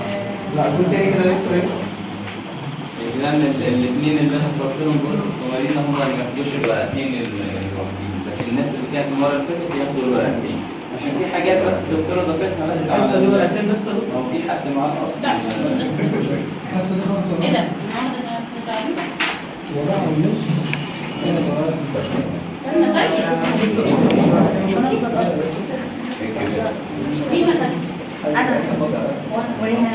لا قول تاني كده دكتور ايه؟ لان الاثنين اللي انا صورت لهم دول الصغيرين هم اللي ما ياخدوش الورقتين الواحدين لكن الناس اللي كانت المره اللي فاتت ياخدوا الورقتين عشان في حاجات بس الدكتوره ضافتها بس لسه دي ورقتين لسه هو في حد معاه اصلا لا الحصه دي خمس ايه ورقات ده؟ النهارده ده بتاع ورقه ونص ثلاث ورقات انا مين ما خدش؟ انا ورينا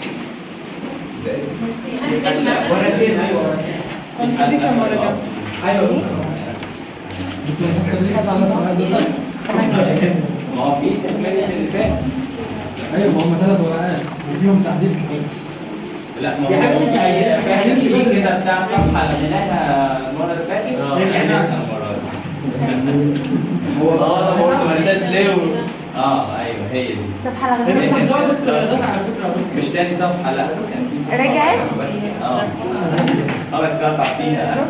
ورقتين ايوه انت دي كام ورقه؟ ايوه دكتور الحصه دي خد على ورقات دول بس ما هو في تكمله اللي فات ايوه ما هم ثلاث ورقات وفيهم تعديل كتير لا ما في حاجة هو في عينة- في عينة في كده. كده بتاع صفحه لقيناها المره اللي فاتت آه. رجعناها المره دي هو اه هو ما قلتهاش ليه اه ايوه هي دي صفحة انت رقم بتزود السيارات على فكره بس مش تاني صفحه لا كان في صفحه رجعت؟ بس اه اه اتقطع فيها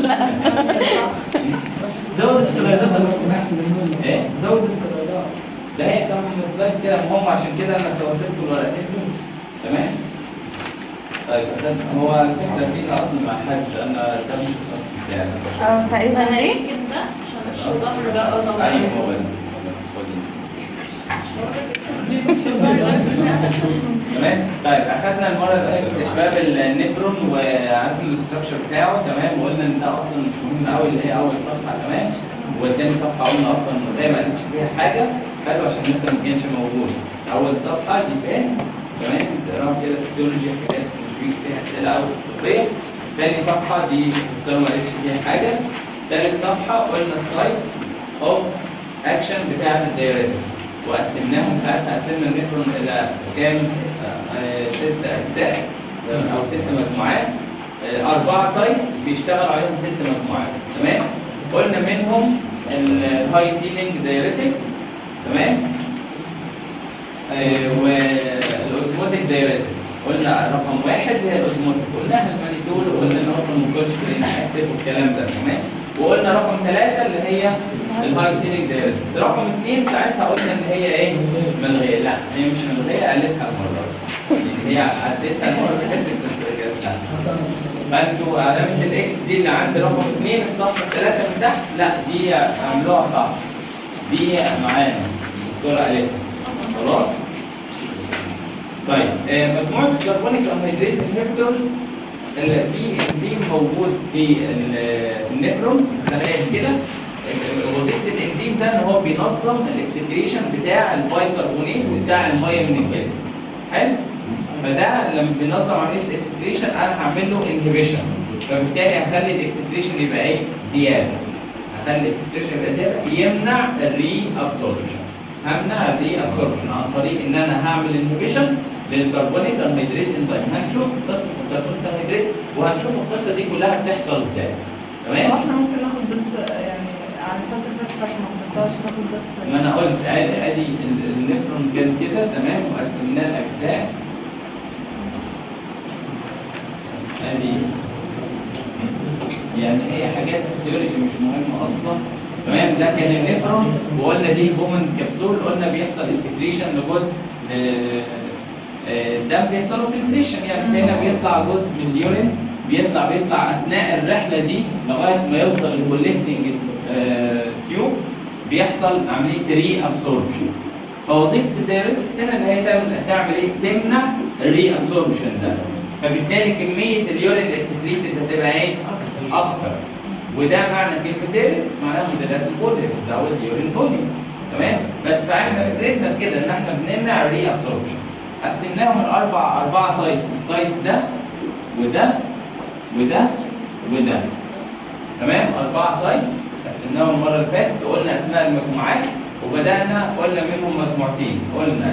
زود السيارات نحسب النوم بس. ايه زود السيارات ده هي كام سلايد كده هم عشان كده انا صورت لكم الورقتين دول تمام طيب ده هو الفكره في الاصل مع حد انا ده مش الاصل بتاعي اه تقريبا انا ايه يمكن ده عشان مش الأصل. ظهر ده اصلا ايوه هو ده بس خدي تمام طيب اخذنا المره اللي فاتت اشباب النفرون وعرفنا الاستراكشر بتاعه تمام وقلنا ان ده اصلا مش مهم قوي اللي هي اول صفحه تمام والتاني صفحه قلنا اصلا إنه زي ما قالتش فيها حاجه حلو عشان الناس ما كانش موجود اول صفحه دي فين تمام تقراها كده فيسيولوجي حاجات مش فيه فيها اسئله او طبيه تاني صفحه دي الدكتوره ما قالتش فيها حاجه تالت صفحه قلنا السايتس اوف اكشن بتاعت الدايركتس وقسمناهم ساعتها قسمنا النفرون الى كام آه، ست اجزاء آه، او ست مجموعات آه، اربعه سايتس بيشتغل عليهم ست مجموعات تمام قلنا منهم الهاي سيلينج دايريتكس تمام آه، والاوزموتيك دايريتكس قلنا رقم واحد هي الاوزموتيك قلناها المانيتول وقلنا ان رقم الكولترين اكتف والكلام ده تمام وقلنا رقم ثلاثة اللي هي الهاي سيلينج دايريتكس رقم اثنين ساعتها قلنا ان هي ايه ملغية لا هي مش ملغية قالتها المرة دي يعني هي عدتها المرة اللي فاتت بس رجعتها فانتوا علامة الاكس دي اللي عند رقم اثنين في صفحة ثلاثة من تحت لا دي عملوها صح دي معانا الدكتورة قالتها خلاص طيب آه، مجموعة الكربونيك انهيدريز انهبيتورز اللي في انزيم موجود في ال- في النفرون خلايا كده آه، وظيفة الانزيم ده ان هو بينظم الاكسكريشن بتاع البايكربونات بتاع الميه من الجسم حلو فده لما بينظم عمليه الاكسكريشن انا هعمل له انهبيشن فبالتالي هخلي الاكسكريشن يبقى ايه زياده هخلي الاكسكريشن يبقى زياده يمنع الري ابسوربشن همنع الري ابسوربشن عن طريق ان انا هعمل انهبيشن للكربونيك انهيدريز انزيم هنشوف قصه الكربونيك انهيدريز وهنشوف القصه دي كلها بتحصل ازاي تمام احنا ممكن ناخد بس يعني على الفصل اللي فات عشان ما حضرتهاش ناخد بس ما انا قلت ادي ادي ال- النفرون كان كده تمام وقسمناه لاجزاء ادي يعني هي حاجات فيسيولوجي مش مهمه اصلا تمام ده كان النفرون وقلنا دي بومنز كبسول قلنا بيحصل اكسكريشن لجزء آه، آه، الدم بيحصل له فلتريشن يعني هنا بيطلع جزء من اليورين بيطلع بيطلع اثناء الرحله دي لغايه ما يوصل الكوليكتنج تيوب بيحصل عمليه ري ابسوربشن فوظيفه الدايريتكس هنا ان هي تعمل تعمل ايه؟ تمنع الري ابسوربشن ده فبالتالي كميه اليورين الاكسكريتد هتبقى ايه؟ اكتر وده معنى كلمه دايركت معناها مديرات البول اللي بتزود اليورين فوليوم تمام بس فاحنا فكرتنا في كده ان احنا بنمنع الري ابسوربشن قسمناهم الاربع اربع سايتس السايت ده وده وده وده تمام اربع سايتس قسمناهم المره اللي فاتت وقلنا اسماء المجموعات وبدانا قلنا منهم مجموعتين قلنا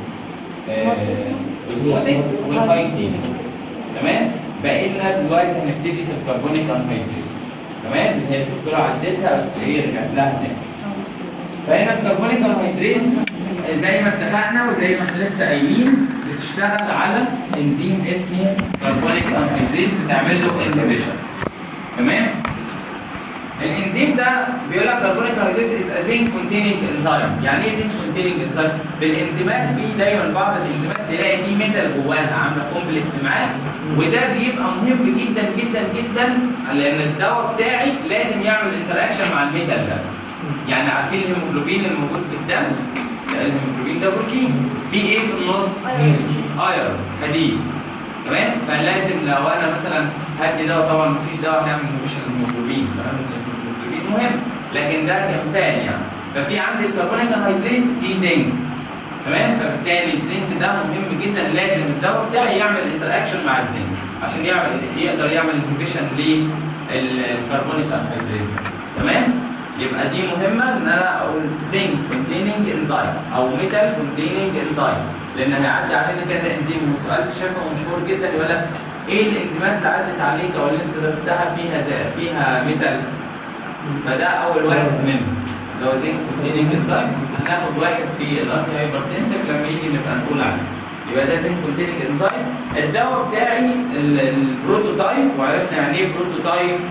الاسموتيك والهايسين تمام بقى لنا دلوقتي هنبتدي في الكربونيك انهيدريز تمام اللي هي الدكتوره عدتها بس ايه رجعت لها تاني فهنا الكربونيك انهيدريز زي ما اتفقنا وزي ما احنا لسه قايلين بتشتغل على انزيم اسمه كربونيك انهيدريز بتعمل له انهبيشن تمام الانزيم ده بيقول لك كربونيك هيدريز از زنك كونتيننج انزيم يعني ايه زنك كونتيننج انزيم في الانزيمات في دايما بعض الانزيمات تلاقي فيه ميتال جواها عامله كومبلكس معاه وده بيبقى مهم جدا جدا جدا لان الدواء بتاعي لازم يعمل انتراكشن مع الميتال ده يعني عارفين الهيموجلوبين الموجود في الدم لا، الهيموجلوبين ده بروتين في ايه في النص ايرون حديد تمام فلازم لو انا مثلا هدي دواء طبعا مفيش دواء هيعمل مش الهيموجلوبين تمام الهيموجلوبين مهم لكن ده كمثال يعني ففي عندي الكربونيك انهيدريت في زنك تمام فبالتالي الزنك ده مهم جدا لازم الدواء بتاعي يعمل انتراكشن مع الزنك عشان يعمل يقدر يعمل انهبيشن للكربونيك انهيدريت تمام يبقى دي مهمه ان انا اقول زنك كونتيننج انزيم او ميتال كونتيننج انزيم لان هيعدي علينا كذا انزيم وسؤال في الشفا مشهور جدا يقول لك ايه الانزيمات اللي عدت عليك او اللي انت درستها فيها زي فيها ميتال فده اول واحد منهم لو زنك كونتيننج انزيم هناخد واحد في الانتي هايبرتنسيف لما يجي نبقى نقول عنه يبقى ده زنك كونتيننج انزيم الدواء بتاعي ال- البروتوتايب وعرفنا يعني ايه بروتوتايب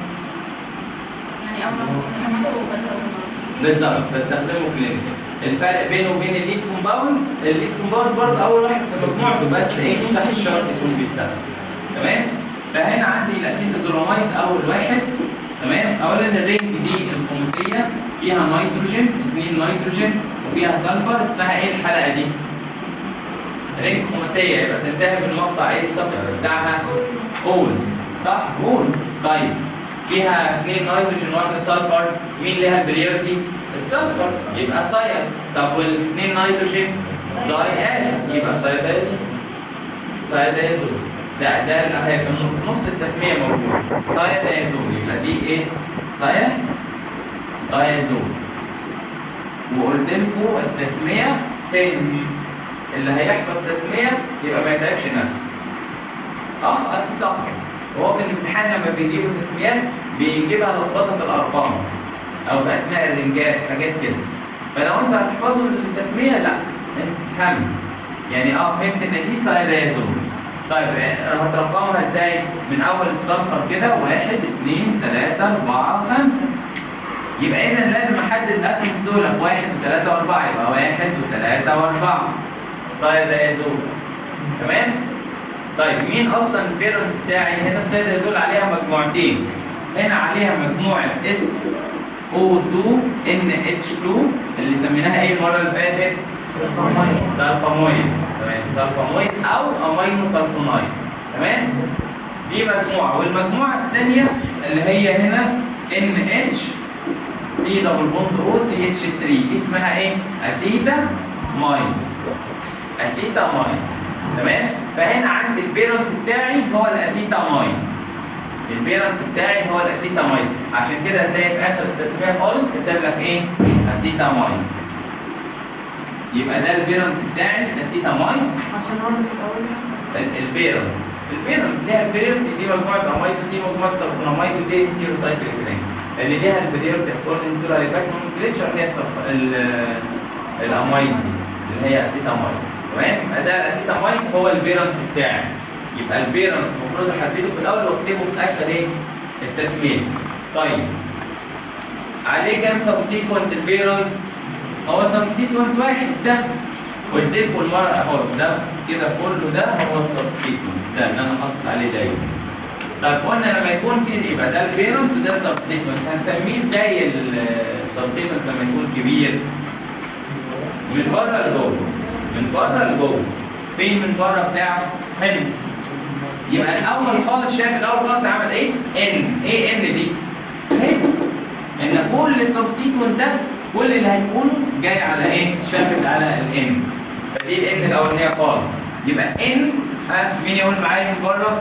يعني اول ما نعمله بس اول ما بالظبط بستخدمه كلينيكال الفرق بينه وبين الليد كومباوند الليد كومباوند برضه اول واحد في مجموعته بس ايه مش تحت الشرط يكون بيستخدم تمام فهنا عندي الاسيتازولاميد اول واحد تمام اولا الرينج دي الخماسيه فيها نيتروجين اثنين نيتروجين وفيها سلفر اسمها ايه الحلقه دي؟ رينج خماسيه يبقى تنتهي بالمقطع ايه السفكس بتاعها اول صح؟ اول طيب فيها اثنين نيتروجين وواحده سلفر مين لها البريورتي؟ السلفر يبقى سايا طب والاثنين نيتروجين داي اش يبقى سايدايزول سايدايزول ده ده اهي في النص- في نص التسميه موجود سايدايزول يبقى دي ايه؟ سايا دايزول وقلت لكم التسميه فين اللي هيحفظ تسميه يبقى ما يتعبش نفسه اه اطلاقا هو في الامتحان لما بيجيبوا تسميات بيجيبها لخبطه في الارقام او في اسماء الرنجات حاجات كده فلو انت هتحفظوا التسميه لا انت تفهمي يعني اه فهمت ان دي سايلازون طيب آه، هترقمها ازاي؟ من اول الصنفر كده واحد اثنين ثلاثة أربعة خمسة يبقى إذا لازم أحدد الأتومز دول في واحد وثلاثة وأربعة يبقى واحد وثلاثة وأربعة سايلازون تمام؟ طيب مين اصلا البيرنت بتاعي هنا السيده يزول عليها مجموعتين هنا عليها مجموعه اس O2 NH2 اللي سميناها ايه المره اللي فاتت؟ سلفامويد تمام سلفامويد او امينو سلفونايد تمام؟ دي مجموعه والمجموعه الثانيه اللي هي هنا NH سي دبل بوند او سي اتش 3 دي اسمها ايه؟ اسيتا مايد اسيتامايد تمام فهنا عندي البيرنت بتاعي هو الاسيتامايد البيرنت بتاعي هو الاسيتامايد عشان كده هتلاقي في اخر التسميه خالص كتب لك ايه اسيتامايد يبقى ده البيرنت بتاعي الاسيتامايد عشان برضه في الاول ال- البيرنت البيرنت ليها البيرنت دي مجموعه امايد ودي مجموعه سلفونامايد ودي هيتيروسايكلين اللي ليها البيرنت اكوردنج تو الباك نومنكلتشر هي السلف- ال- الامايد دي اللي هي اسيتامايد تمام يبقى ده الاسيتامايد هو البيرنت بتاعي يبقى البيرنت المفروض احدده في الاول واكتبه في اخر ايه التسميه طيب عليه كام سبستيكونت البيرنت هو سبستيكونت واحد ده قلت لكم المره اهو ده كده كله ده هو السبستيكونت ده اللي انا حاطط عليه دايما طب قلنا لما يكون في يبقى ده البيرنت وده السبستيكونت هنسميه ازاي السبستيكونت لما يكون كبير من بره لجوه من بره لجوه فين من بره بتاعه هنا يبقى الاول خالص شايف الاول خالص عمل ايه ان ايه ان دي اهي ان كل السبستيتوينت ده كل اللي هيكونه جاي على ايه شابك على الان فدي الان الاولانيه خالص يبقى ان ها مين يقول معايا من بره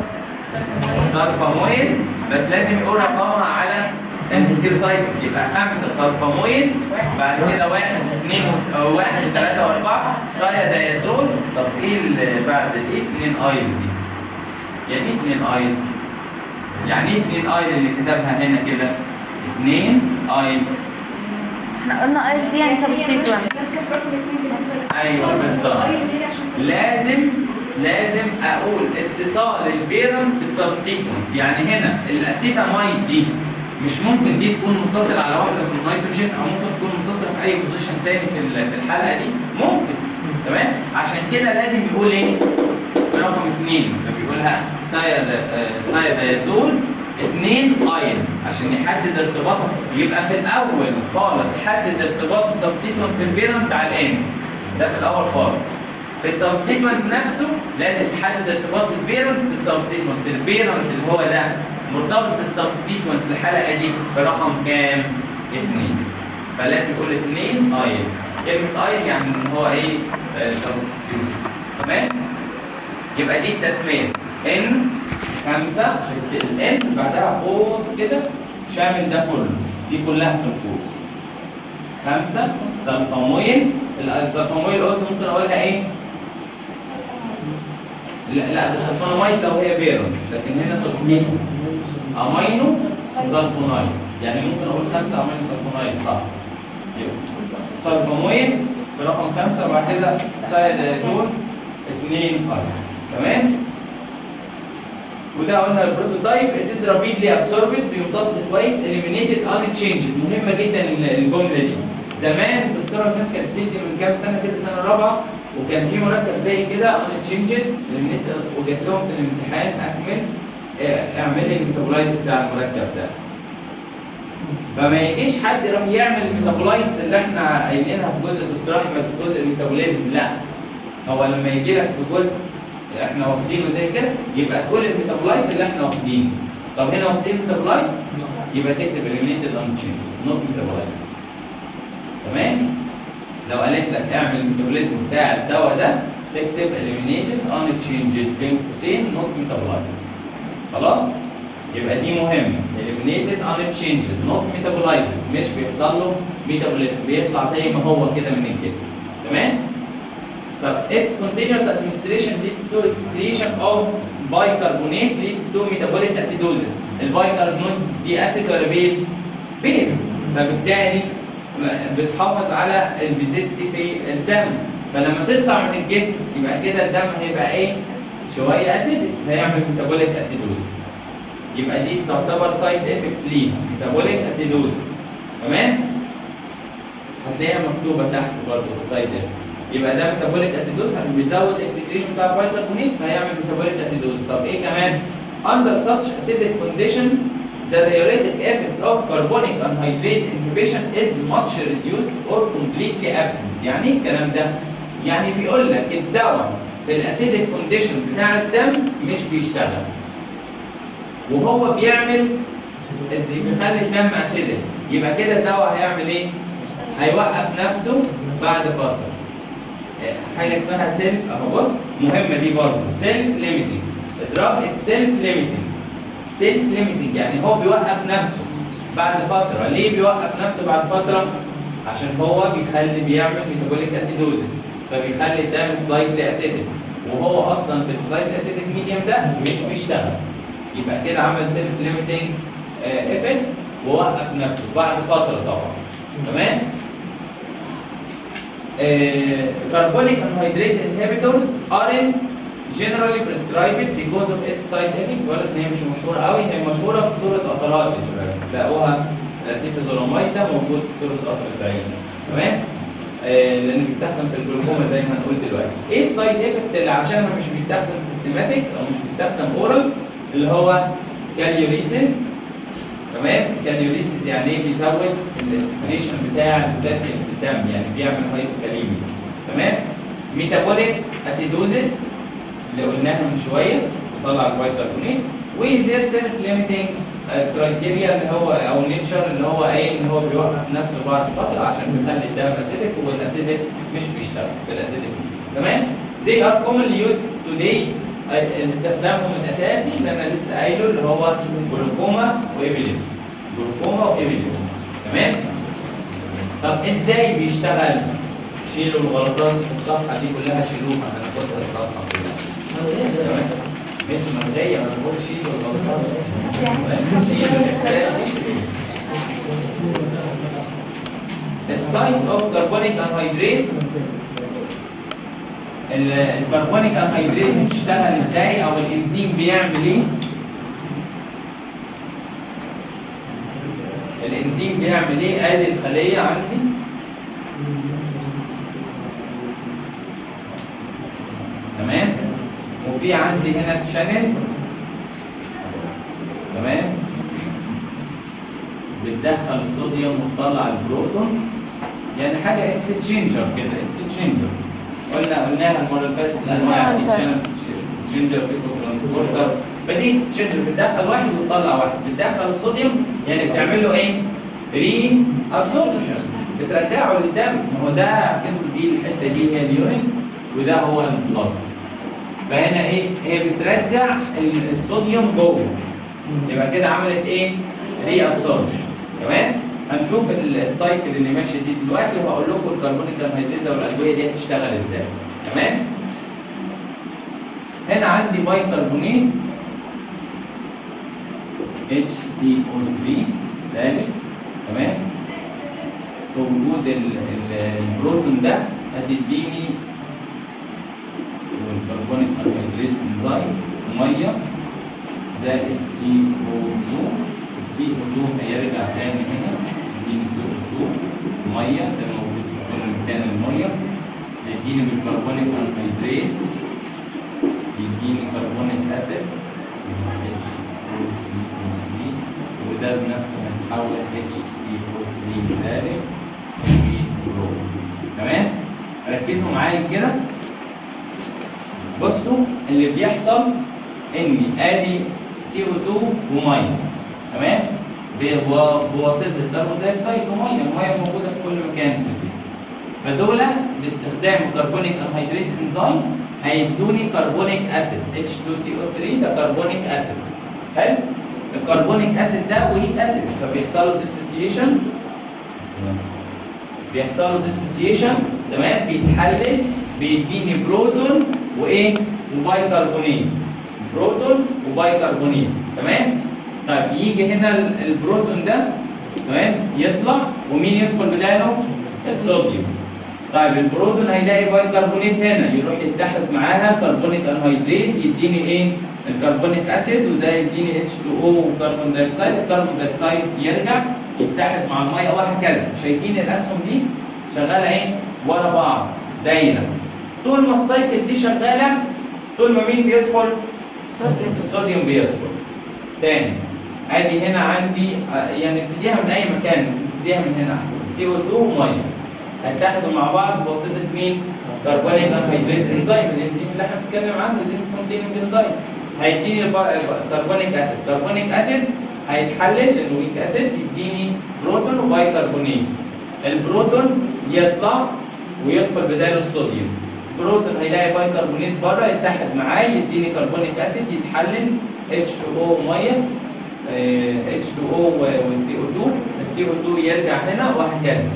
سلفامويل بس لازم يقول رقمها على الستيروسايكل يبقى خمسة سلفامويل بعد كده واحد اثنين و- واحد ثلاثة وأربعة سايا دايازول طب ايه اللي بعد الايه اثنين ايل دي؟ يعني ايه اثنين ايل؟ يعني ايه اثنين ايل اللي كتبها هنا كده؟ اثنين ايل احنا قلنا ايل دي يعني سبستيتوانت ايوه بالظبط لازم لازم اقول اتصال البيرنت بالسبستيتوينت يعني هنا الاسيتامايد دي مش ممكن دي تكون متصله على واحده من النيتروجين او ممكن تكون متصله في اي بوزيشن تاني في ال- في الحلقه دي ممكن تمام عشان كده لازم يقول ايه رقم اثنين فبيقولها سايدازول اثنين اين عشان يحدد ارتباط يبقى في الاول خالص يحدد ارتباط السبستيتوانت بالبيرنت بتاع الان ده في الاول خالص في السبستيتوانت نفسه لازم يحدد ارتباط البيرنت بالسبستيتوانت البيرنت اللي هو ده مرتبط بالسبستيتوانت في الحلقه دي برقم كام؟ اثنين فلازم يقول اثنين اين كلمه اين يعني ان هو ايه؟ سبستيتوانت تمام؟ يبقى دي التسميه ان خمسة الان بعدها قوس كده شامل ده كله دي كلها في القوس خمسة سلفامويل السلفامويل قلت ممكن اقولها ايه؟ لا لا ده سلفوناميد لو هي بيرون لكن هنا سلفوناميد امينو سلفونايد يعني ممكن اقول خمسة امينو سلفونايد صح يبقى سلفامويل في رقم خمسة وبعد كده سايدازول اثنين اي تمام وده قلنا البروتوتايب اتس رابيدلي ابسوربد بيمتص كويس اليمينيتد ان تشينجد مهمه جدا الجمله دي زمان الدكتوره سنة كانت بتدي من كام سنه كده سنه رابعه وكان في مركب زي كده ان تشينجد وجات لهم في الامتحان اكمل آه، اعمل لي الميتابولايت بتاع المركب ده فما يجيش حد يروح يعمل الميتابولايتس اللي احنا قايلينها في جزء دكتور احمد في جزء الميتابوليزم لا هو لما يجي لك في جزء احنا واخدينه زي كده يبقى تقول الميتابولايت اللي احنا واخدينه طب هنا واخدين الميتابولايت يبقى تكتب eliminated unchanged not metabolized تمام لو قالت لك اعمل الميتابوليزم بتاع الدواء ده تكتب eliminated unchanged بين قوسين not metabolized خلاص يبقى دي مهمه eliminated unchanged not metabolized مش بيحصل له ميتابوليزم بيطلع زي ما هو كده من الجسم تمام طب its continuous administration leads to excretion of bicarbonate leads to metabolic acidosis البايكربونات دي اسيد ولا بيز؟ بيز فبالتالي بتحافظ على البيزيستي في الدم فلما تطلع من الجسم يبقى كده الدم هيبقى ايه؟ شويه اسيدك هيعمل ميتابوليك اسيدوزس يبقى دي تعتبر سايد افكت ليها ميتابوليك اسيدوزس تمام؟ هتلاقيها مكتوبه تحت برضه سايد افكت يبقى ده ميتابوليك اسيدوز بيزود اكسكريشن بتاع البايكربونات فهيعمل ميتابوليك اسيدوز طب ايه كمان under such acidic conditions the diuretic effect of carbonic anhydrase inhibition is much reduced or completely absent يعني ايه الكلام ده يعني بيقول لك الدواء في الاسيدك كونديشن بتاع الدم مش بيشتغل وهو بيعمل بيخلي الدم اسيدك يبقى كده الدواء هيعمل ايه هيوقف نفسه بعد فتره حاجه اسمها سيلف اهو بص مهمه دي برضه سيلف ليميتنج الدراج السيلف ليميتنج سيلف ليميتنج يعني هو بيوقف نفسه بعد فتره ليه بيوقف نفسه بعد فتره عشان هو بيخلي بيعمل ميتابوليك اسيدوزس فبيخلي الدم سلايتلي اسيدك وهو اصلا في السلايتلي اسيدك ميديم ده مش بيشتغل يبقى كده عمل سيلف ليميتنج افكت ووقف نفسه بعد فتره طبعا تمام carbonic anhydrase inhibitors aren't generally prescribed because of its side effect بيقول لك ان هي مش مشهوره قوي هي مشهوره في صوره قطرات يا شباب تلاقوها الاسيتازولاميد ده موجود في صوره قطر العين تمام آه لانه بيستخدم في الجلوكوما زي ما هنقول دلوقتي ايه السايد افكت اللي عشانها مش بيستخدم سيستماتيك او مش بيستخدم اورال اللي هو كاليوريسيس تمام كاليوريسيس يعني ايه بيزود الاكسبريشن بتاع البوتاسيوم في الدم يعني بيعمل هايبوكاليميا تمام ميتابوليك اسيدوزيس اللي قلناها من شويه بيطلع البايكربونات وزير سيلف ليميتنج كرايتيريا اللي هو او نيتشر اللي هو ايه ان هو بيوقف نفسه بعد فتره عشان بيخلي الدم اسيدك والاسيدك مش بيشتغل في الاسيدك تمام زي ار كومنلي يوز توداي استخدامهم الاساسي اللي انا لسه قايله اللي هو جلوكوما وايبيليبس جلوكوما وايبيليبس تمام طب ازاي بيشتغل شيلوا الغلطات في الصفحه دي كلها شيلوها هناخدها الصفحه كلها تمام مش مبدئيا ما بقولش شيلوا الغلطات شيلوا الاحساس السايت اوف كربونيك انهيدريز الكربونيك انهيدريز بتشتغل ازاي او الانزيم بيعمل ايه الانزيم بيعمل ايه ادي الخليه عندي تمام وفي عندي هنا تشانل تمام بتدخل الصوديوم وتطلع البروتون يعني حاجه اكستشينجر كده اكستشينجر قلنا قلناها المره اللي فاتت الانواع دي اكستشينجر بيكو ترانسبورتر فدي اكستشينجر بتدخل واحد وتطلع واحد بتدخل الصوديوم يعني بتعمل له ايه؟ ري ابسوربشن بترجعه للدم ما هو ده اعتبر دي الحته دي هي اليورين وده هو البلاد فهنا ايه؟ هي بترجع ال- الصوديوم جوه يبقى كده عملت ايه؟ ري ابسوربشن تمام؟ هنشوف ال- السايكل اللي ماشيه دي دلوقتي وهقول لكم الكربونيك انهيدريز والادويه دي هتشتغل ازاي تمام؟ هنا عندي بايكربونيت HCO3 سالب تمام؟ في وجود ال- ال- البروتون ده هتديني والكربونيك انهيدريز انزيم ميه زائد سي او 2 السي او 2 هيرجع تاني هنا يديني سي او 2 ميه ده موجود في كل مكان الميه يديني بالكربونيك انهيدريز يديني كربونيك اسيد HCO3 وده بنفسه هيتحول HCO3 سالب وبروتون تمام ركزوا معايا كده بصوا اللي بيحصل ان ادي سي او 2 وميه تمام ب- بوا- بواسطه الكربون دايوكسيد وميه الميه موجوده في كل مكان في الجسم فدول باستخدام كربونيك انهيدريز انزيم هيدوني كربونيك اسيد H2CO3 ده كربونيك اسيد حلو الكربونيك اسيد ده ويك اسيد فبيحصل له ديستيشن بيحصل له ديسوسيشن تمام بيتحلل بيديني بروتون وايه وبايكربونات بروتون وبايكربونات تمام طيب يجي هنا ال- البروتون ده تمام يطلع ومين يدخل بداله الصوديوم طيب البروتون هيلاقي بايكربونات هنا يروح يتحد معاها كربونيك انهيدريز يديني ايه الكربونيك اسيد وده يديني H2O وكربون دايوكسيد الكربون دايوكسيد يرجع يتحد مع الميه وهكذا شايفين الاسهم دي شغاله ايه ورا بعض دايره طول ما السايكل دي شغاله طول ما مين بيدخل الصوديوم بيدخل تاني ادي هنا عندي آه، يعني نبتديها من اي مكان بس نبتديها من هنا احسن سي او 2 وميه هيتحدوا مع بعض بواسطه مين؟ كربونيك انهيدريز انزيم الانزيم اللي احنا بنتكلم عنه زين كونتيننج انزيم هيديني الب- كربونيك اسيد كربونيك اسيد هيتحلل لانه ويك اسيد يديني بروتون وبايكربونات البروتون يطلع ويدخل بداله الصوديوم بروتون هيلاقي بايكربونات بره يتحد معاه يديني كربونيك اسيد يتحلل H2O ميه آه، H2O وسي او 2 السي او 2 يرجع هنا وهكذا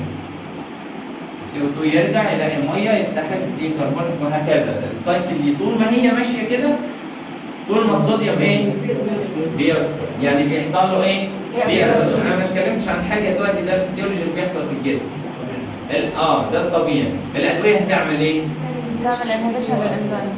سي او 2 يرجع يلاقي ميه يتحد دي كربونيك وهكذا السايكل دي طول ما هي ماشيه كده طول ما الصوديوم ايه؟ بيرفع يعني بيحصل له ايه؟ بيرفع انا ما اتكلمتش عن حاجه دلوقتي ده الفسيولوجي اللي بيحصل في الجسم ال- اه ده الطبيعي الادويه هتعمل ايه؟ تعمل انهبيشن بالانزيم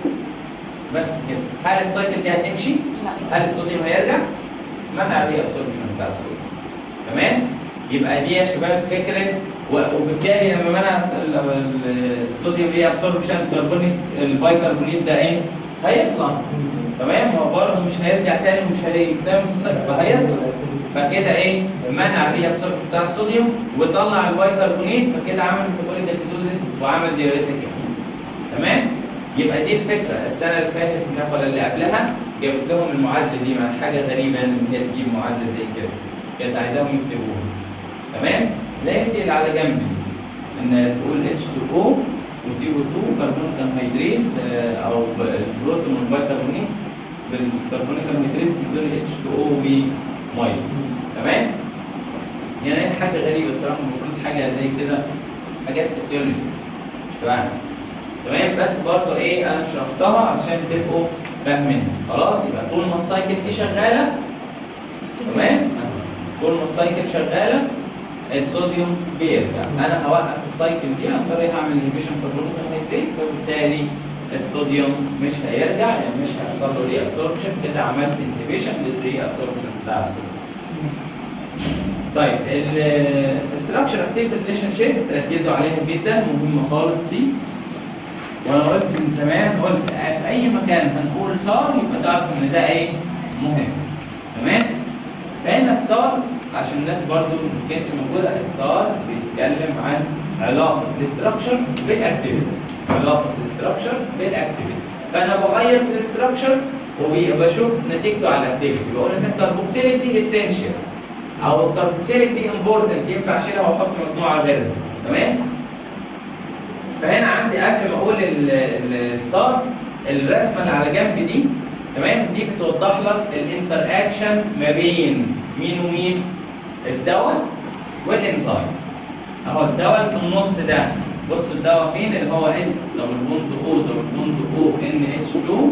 بس كده هل السايكل دي هتمشي؟ لا هل الصوديوم هيرجع؟ منع الري ابسوربشن بتاع الصوديوم تمام؟ يبقى دي يا شباب فكره و- وبالتالي لما منع الس- ال- ال- الصوديوم ري ابسوربشن الكربونيك البايكربونيت ده ايه؟ هيطلع تمام هو برضه مش هيرجع تاني ومش هيكتمل في السايكل فهيطلع فكده ايه؟ منع الري ابسوربشن بتاع الصوديوم وطلع البايكربونيت فكده عمل ميتابوليك اسيدوزيس وعمل ديوريتك تمام؟ يبقى دي الفكره السنه اللي فاتت مش عارف ولا اللي قبلها جابت لهم المعادله دي مع حاجه غريبه ان هي تجيب معادله زي كده كانت عايزاهم يكتبوها تمام لا دي اللي على جنب دي ان تقول H2O وسي او 2 كربونيك انهيدريز آه، او ب- البروتون والبايكربونيت بالكربونيك انهيدريز بدون H2O وميه تمام يعني هي حاجه غريبه الصراحه المفروض حاجه زي كده حاجات فسيولوجي مش فاهم تمام بس برضه ايه انا شرحتها عشان تبقوا فاهمين خلاص يبقى طول ما السايكل دي شغاله تمام طول ما السايكل شغاله الصوديوم بيرجع انا هوقف السايكل دي عن طريق هعمل انهبيشن كربونيك انهيدريز فبالتالي الصوديوم مش هيرجع يعني مش هيحصل له ري ابسوربشن كده عملت انهبيشن للري ابسوربشن بتاع الصوديوم طيب الاستراكشر اكتيفيتي ريليشن شيب تركزوا عليها جدا مهمه خالص دي وانا قلت من زمان قلت في اي مكان هنقول صار يبقى تعرف ان ده ايه مهم تمام فهنا الصار عشان الناس برضو ما كانتش موجوده الصار بيتكلم عن علاقه الاستراكشر بالاكتيفيتيز علاقه الاستراكشر بالاكتيفيتي فانا بغير في الاستراكشر وبشوف نتيجته على الاكتيفيتي بقول مثلا الكربوكسيليتي اسينشال او الكربوكسيليتي امبورتنت ينفع اشيلها واحط مجموعه غيرها تمام فهنا عندي قبل ما اقول ال- ال- الصاد الرسمه اللي على جنب دي تمام دي بتوضح لك الانتر اكشن ما بين مين ومين الدواء والانزيم اهو الدواء اللي في النص ده بصوا الدواء فين اللي هو اس دبل بوند او دبل بوند او ان اتش 2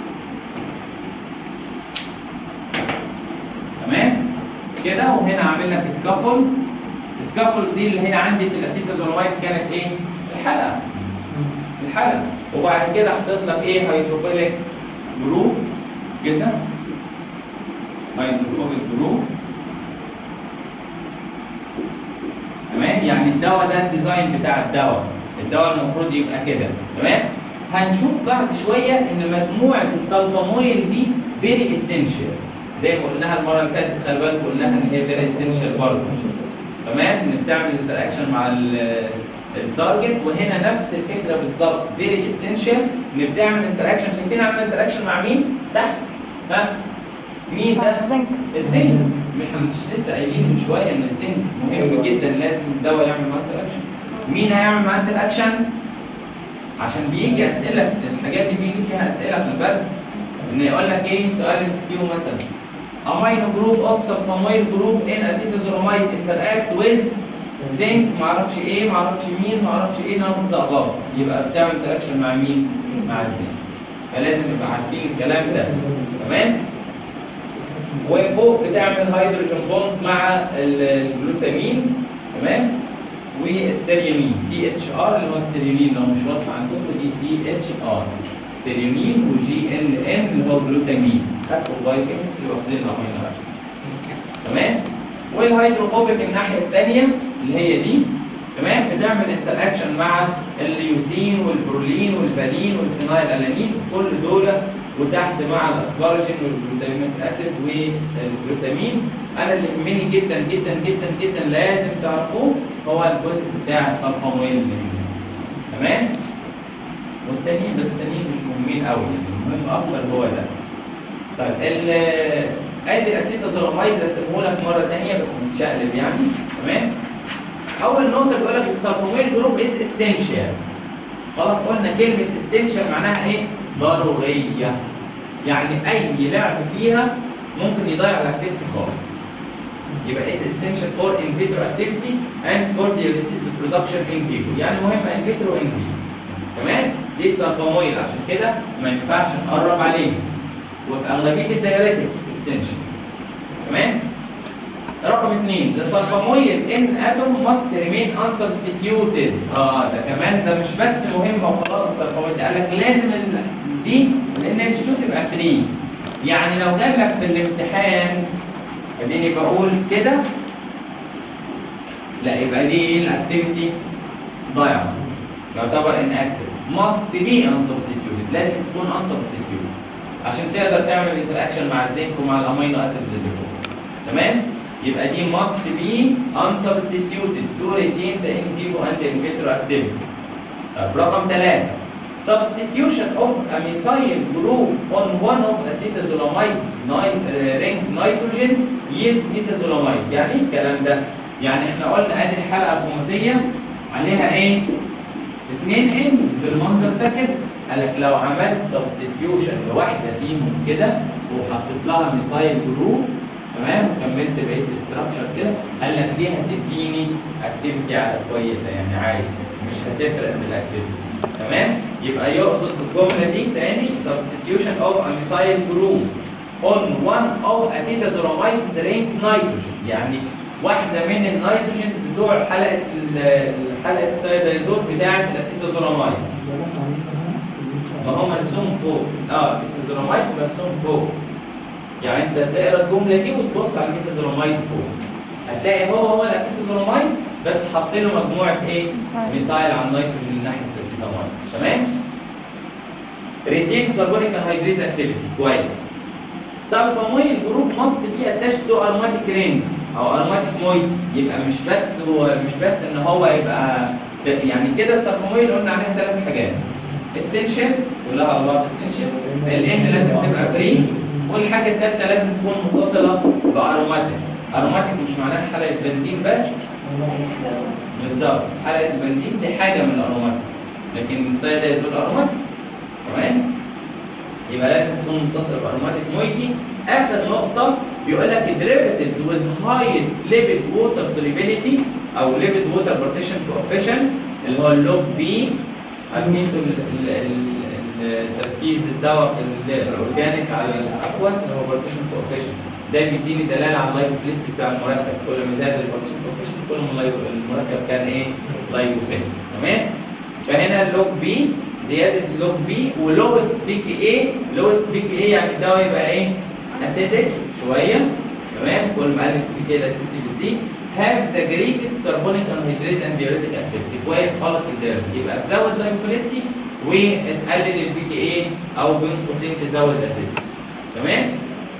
تمام كده وهنا عامل لك سكافول السكافول دي اللي هي عندي في الاسيتازولاميد كانت ايه الحلقه الحلقه وبعد كده حطيت لك ايه هيدروفيليك جروب كده هيدروفيليك جروب تمام يعني الدواء ده الديزاين بتاع الدواء الدواء المفروض يبقى كده تمام هنشوف بعد شويه ان مجموعه السلفامويل دي فيري اسينشال زي ما قلناها المره اللي فاتت خلي بالك قلناها ان هي فيري اسينشال برضه تمام ان بتعمل انتراكشن مع ال- التارجت وهنا نفس الفكره بالظبط فيري اسينشال ان بتعمل انتراكشن شايفين عامل انتراكشن مع مين؟ تحت ها مين مع ده؟ الزنك. الزنك احنا مش لسه قايلين من شويه ان الزنك مهم جدا لازم الدواء يعمل معاه انتراكشن مين هيعمل معاه انتراكشن؟ عشان بيجي اسئله في الحاجات دي بيجي فيها اسئله في البلد ان يقول لك ايه سؤال ام كيو مثلا امينو جروب اوف سلفاميل جروب ان اسيتازولاميد انتراكت ويز زنك معرفش ايه معرفش مين معرفش ايه نمط غلط يبقى بتعمل انتراكشن مع مين؟ مع الزنك فلازم نبقى عارفين الكلام ده تمام؟ وفوق بتعمل هيدروجين بوند مع ال- الجلوتامين تمام والسيريونين دي اتش ار اللي هو السيريونين لو مش واضحه عندكم دي دي اتش ار سيريونين وجي ال ان اللي هو جلوتامين خدتوا البايو كيمستري واخدين الامينو اسيد تمام والهيدروفوبيك الناحيه الثانيه اللي هي دي تمام بتعمل انتراكشن مع الليوسين والبرولين والفالين والفينايل الانين كل دول وتحت مع الاسبارجين والجلوتاميك اسيد والجلوتامين انا اللي يهمني جدا جدا جدا جدا لازم تعرفوه هو الجزء بتاع السلفامويل تمام والتانيين بس التانيين مش مهمين قوي يعني المهم اكتر هو ده طيب ال ادي الاسيتازولاميد رسمه لك مره ثانيه بس متشقلب يعني تمام اول نقطه بيقول لك السلفاميل جروب از اسينشال خلاص قلنا كلمه اسينشال معناها ايه ضروريه يعني اي لعب فيها ممكن يضيع الاكتيفيتي خالص يبقى is essential for in vitro activity and for the disease production in vivo يعني مهم in vitro in vivo تمام دي السلفامويل عشان كده ما ينفعش نقرب عليه وفي اغلبيه الدايريتكس essential تمام رقم اثنين the sulfamoyl in atom must remain unsubstituted اه ده كمان ده مش بس مهم وخلاص السلفامويل ده قال لك لازم ال- دي لان اتش 2 تبقى فري يعني لو جاب لك في الامتحان اديني بقول كده لا يبقى دي الاكتيفيتي ضايعه يعتبر inactive must be unsubstituted لازم تكون unsubstituted عشان تقدر تعمل انتراكشن مع الزنك ومع الامينو اسيدز اللي فوق تمام يبقى دي must be unsubstituted to retain the in vivo and in vitro activity طب رقم ثلاثة substitution of a methyl group on one of acetazolamides ni- uh, ring nitrogens yield mesazolamide يعني ايه الكلام ده؟ يعني احنا قلنا ادي الحلقة الخماسية عليها ايه؟ اثنين ان بالمنظر ده كده قال لك لو عملت سبستيتيوشن لواحده فيهم كده وحطيت لها ميثايل جروب تمام وكملت بقيه الاستراكشر كده قال لك دي هتديني اكتيفيتي على كويسه يعني عادي مش هتفرق في الاكتيفيتي تمام يبقى يقصد بالجمله دي تاني substitution of a methyl group on one of acetazolamides ring nitrogen يعني واحده من النيتروجينز بتوع حلقه ال- حلقه السيدايزول بتاعه الاسيتازولامايد ما هو مرسوم فوق اه الاسيتازولامايد مرسوم فوق يعني انت تقرا الجمله دي وتبص على الاسيتازولامايد فوق هتلاقي هو هو الاسيتازولامايد بس حاط له مجموعه ايه؟ ميثايل. ميثايل على النيتروجين من ناحيه الاسيتامايد تمام؟ ريتين كربونيك انهيدريز اكتيفيتي كويس سلفامويل جروب ماست بي اتاش تو اروماتيك رينج او اروماتيك مويد يبقى مش بس هو مش بس ان هو يبقى يعني كده السلفامويل قلنا عليها ثلاث حاجات اسينشال كلها على بعض اسينشال الان لازم تبقى فري والحاجه الثالثه لازم تكون متصله باروماتيك اروماتيك مش معناها حلقه بنزين بس بالظبط حلقه البنزين دي حاجه من الاروماتيك لكن السايد يزول اروماتيك تمام يبقى لازم تكون متصله باروماتيك مويتي اخر نقطه بيقول لك derivatives with highest lipid water solubility او lipid water partition coefficient اللي هو اللوج بي عارفين انتوا ال- ال- ال- ال- تركيز الدواء في الاورجانيك على الاكواس اللي هو partition coefficient ده بيديني دلاله على اللايبوفيلستي بتاع المركب كل ما زاد البارتيشن coefficient كل ما اللايبو- المركب كان ايه لايبوفيل تمام فهنا اللوج بي زياده اللوج بي ولوست بي كي اي لوست بي كي اي يعني الدواء يبقى ايه اسيدك شويه تمام كل ما قلت بي كي الاسيدتي بتزيد هاف ذا جريتست كربونيك انهيدريز اند ديوريتيك اكتيفيتي كويس خالص الدرجه يبقى تزود لايبوفيلستي وتقلل البي كي اي او بين قوسين تزود الاسيدتي تمام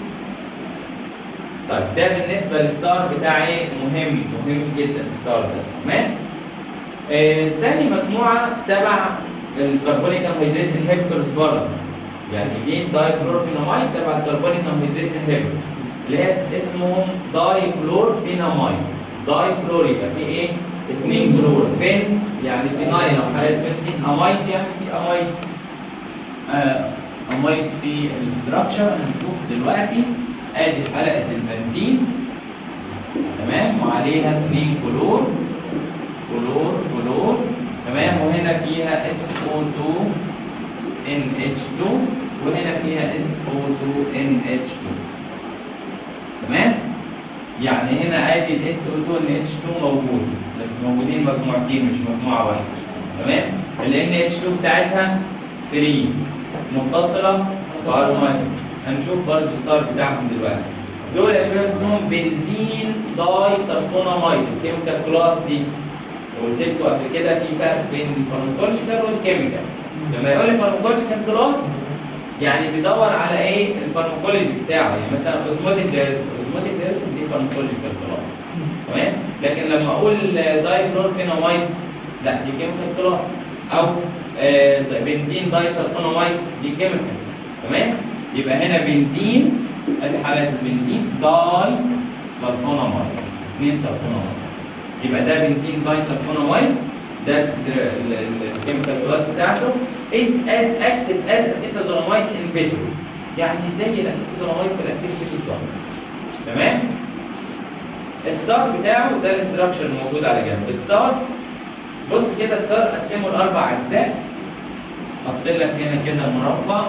طيب ده بالنسبه للسعر بتاعي مهم مهم جدا السعر ده تمام آه، تاني مجموعة تبع الكربونيك انهيدريز انهبيتورز بره يعني دي دايكلورفينامايد تبع الكربونيك انهيدريز انهبيتورز اللي هي اس- اسمهم دايكلورفينامايد دايكلور يبقى في ايه؟ اثنين كلور فين يعني فينايل او حالات بنزين امايد يعني في امايد آه، امايد في الاستراكشر هنشوف دلوقتي ادي حلقة البنزين تمام وعليها اثنين كلور كلور كلور تمام وهنا فيها SO2 NH2 وهنا فيها SO2 NH2 تمام يعني هنا ادي ال SO2 NH2 موجود بس موجودين مجموعتين مش مجموعه واحده تمام ال NH2 بتاعتها فري متصله باروماتيك هنشوف برضو الصار بتاعهم دلوقتي دول يا شباب اسمهم بنزين داي سلفونامايد الكيميكال كلاس دي قلت لكم قبل كده في فرق بين الفارماكولوجيكال والكيميكال لما يقول لي فارماكولوجيكال كلاس يعني بيدور على ايه الفارماكولوجي بتاعه يعني مثلا اوزموتيك دايركت اوزموتيك دايركت دي فارماكولوجيكال كلاس تمام لكن لما اقول دايكلورفينامايد لا دي كيميكال كلاس او آه، بنزين دايسلفونامايد دي كيميكال تمام يبقى هنا بنزين ادي حالات البنزين داي سلفونامايد اثنين سلفونامايد يبقى ده بنزين دايسلفونامايد ده الكيميكال كلاس بتاعته is as active as acetazolamide in vitro يعني زي الاسيتازولاميد في الاكتيفيتي بالظبط تمام السار بتاعه ده الاستراكشر الموجود على جنب السار بص كده السار قسمه لاربع اجزاء حط لك هنا كده مربع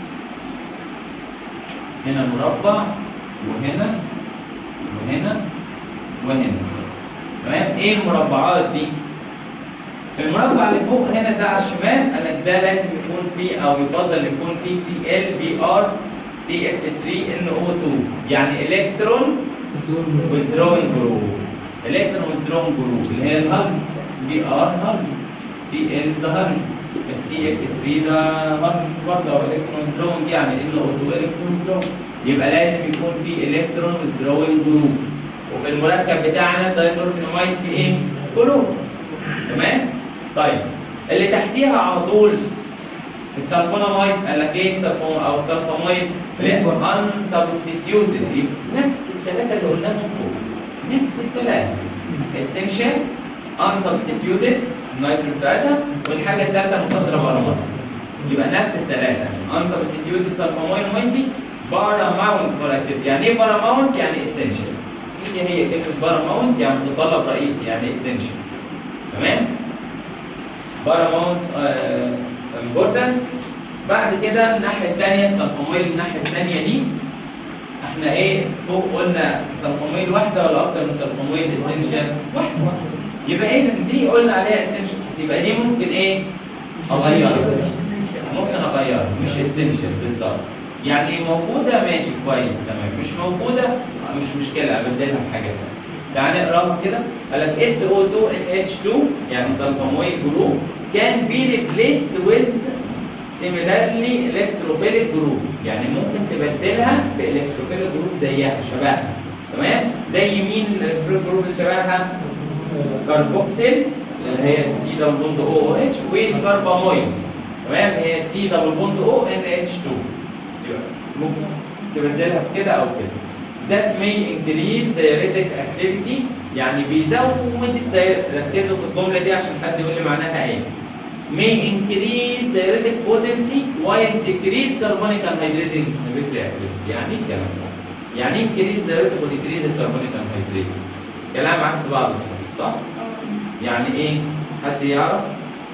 هنا مربع وهنا وهنا وهنا تمام ايه المربعات دي في المربع اللي فوق هنا ده على الشمال قال لك ده لازم يكون فيه او يفضل يكون فيه سي ال بي ار سي اف 3 ان او 2 يعني الكترون withdrawing جروب الكترون withdrawing جروب اللي هي الهالج بي ار هالج سي ال ده هالج السي اف 3 ده هالج برضه او الكترون withdrawing يعني ان او 2 الكترون withdrawing يبقى لازم يكون في الكترون withdrawing جروب وفي المركب بتاعنا دايكلورفيناميد في ايه؟ كلور تمام؟ طيب اللي تحتيها على طول السلفوناميد قال لك ايه السلفون او السلفاميد ان سبستيتيوتد نفس الثلاثه اللي قلناهم فوق نفس الثلاثه اسينشال ان سبستيتيوتد النيترو بتاعتها والحاجه الثالثه متصله بارامات يبقى نفس الثلاثه ان سبستيتيوتد سلفامين مايندي باراماونت فور اكتيفيتي يعني ايه باراماونت يعني اسينشال هي هي كلمه باراماونت يعني متطلب رئيسي يعني اسينشال تمام باراماونت امبورتنس بعد كده الناحيه الثانيه السلفاميل الناحيه الثانيه دي احنا ايه فوق قلنا سلفاميل واحده ولا اكتر من سلفاميل اسينشال واحده يبقى اذا دي قلنا عليها اسينشال بس يبقى دي ممكن ايه اغيرها ممكن اغيرها مش اسينشال بالظبط يعني موجوده ماشي كويس تمام مش موجوده مش مشكله ابدلها بحاجه ثانيه تعال نقراها كده قال لك SO2NH2 يعني سلفامويل جروب can be replaced with similarly electrophilic group يعني ممكن تبدلها بالكتروفيليك جروب زيها شبهها تمام زي مين الالكتروفيليك جروب اللي شبهها كاربوكسيل اللي هي سي دبل بوند او او اتش والكربامويل تمام هي سي دبل بوند او ان اتش 2 يبقى ممكن تبدلها بكده او كده that may increase diuretic activity يعني بيزود الداير- ركزوا في الجمله دي عشان حد يقول لي معناها ايه may increase diuretic potency while decrease carbonic anhydrase inhibitory activity يعني ايه الكلام ده؟ يعني ايه increase diuretic و decrease carbonic anhydrase؟ كلام عكس بعض في التخصص، صح؟ يعني ايه؟ حد يعرف؟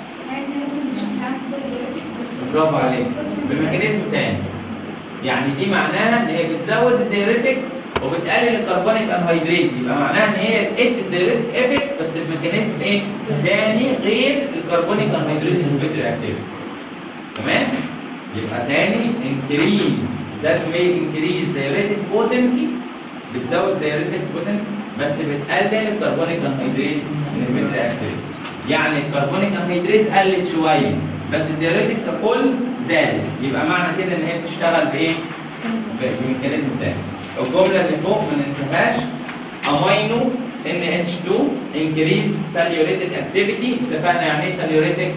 برافو عليك بميكانيزم تاني يعني دي معناها ان هي بتزود الدايريتك وبتقلل الكربونيك انهيدريز يبقى معناها ان هي ادت الدايريتك افكت بس بميكانيزم ايه؟ تاني غير الكربونيك انهيدريز انهبيتوري اكتيفيتي تمام؟ يبقى تاني انكريز ذات may increase diuretic potency بتزود diuretic potency بس بتقلل الكربونيك انهيدريز انهبيتوري اكتيفيتي يعني الكربونيك انهيدريز قلت شويه بس الديوريتك ككل زادت يبقى معنى كده ان هي بتشتغل بايه؟ ب- بميكانيزم تاني الجمله اللي فوق ما ننساهاش امينو ان اتش 2 انكريز ساليوريتك اكتيفيتي اتفقنا يعني ايه ساليوريتك؟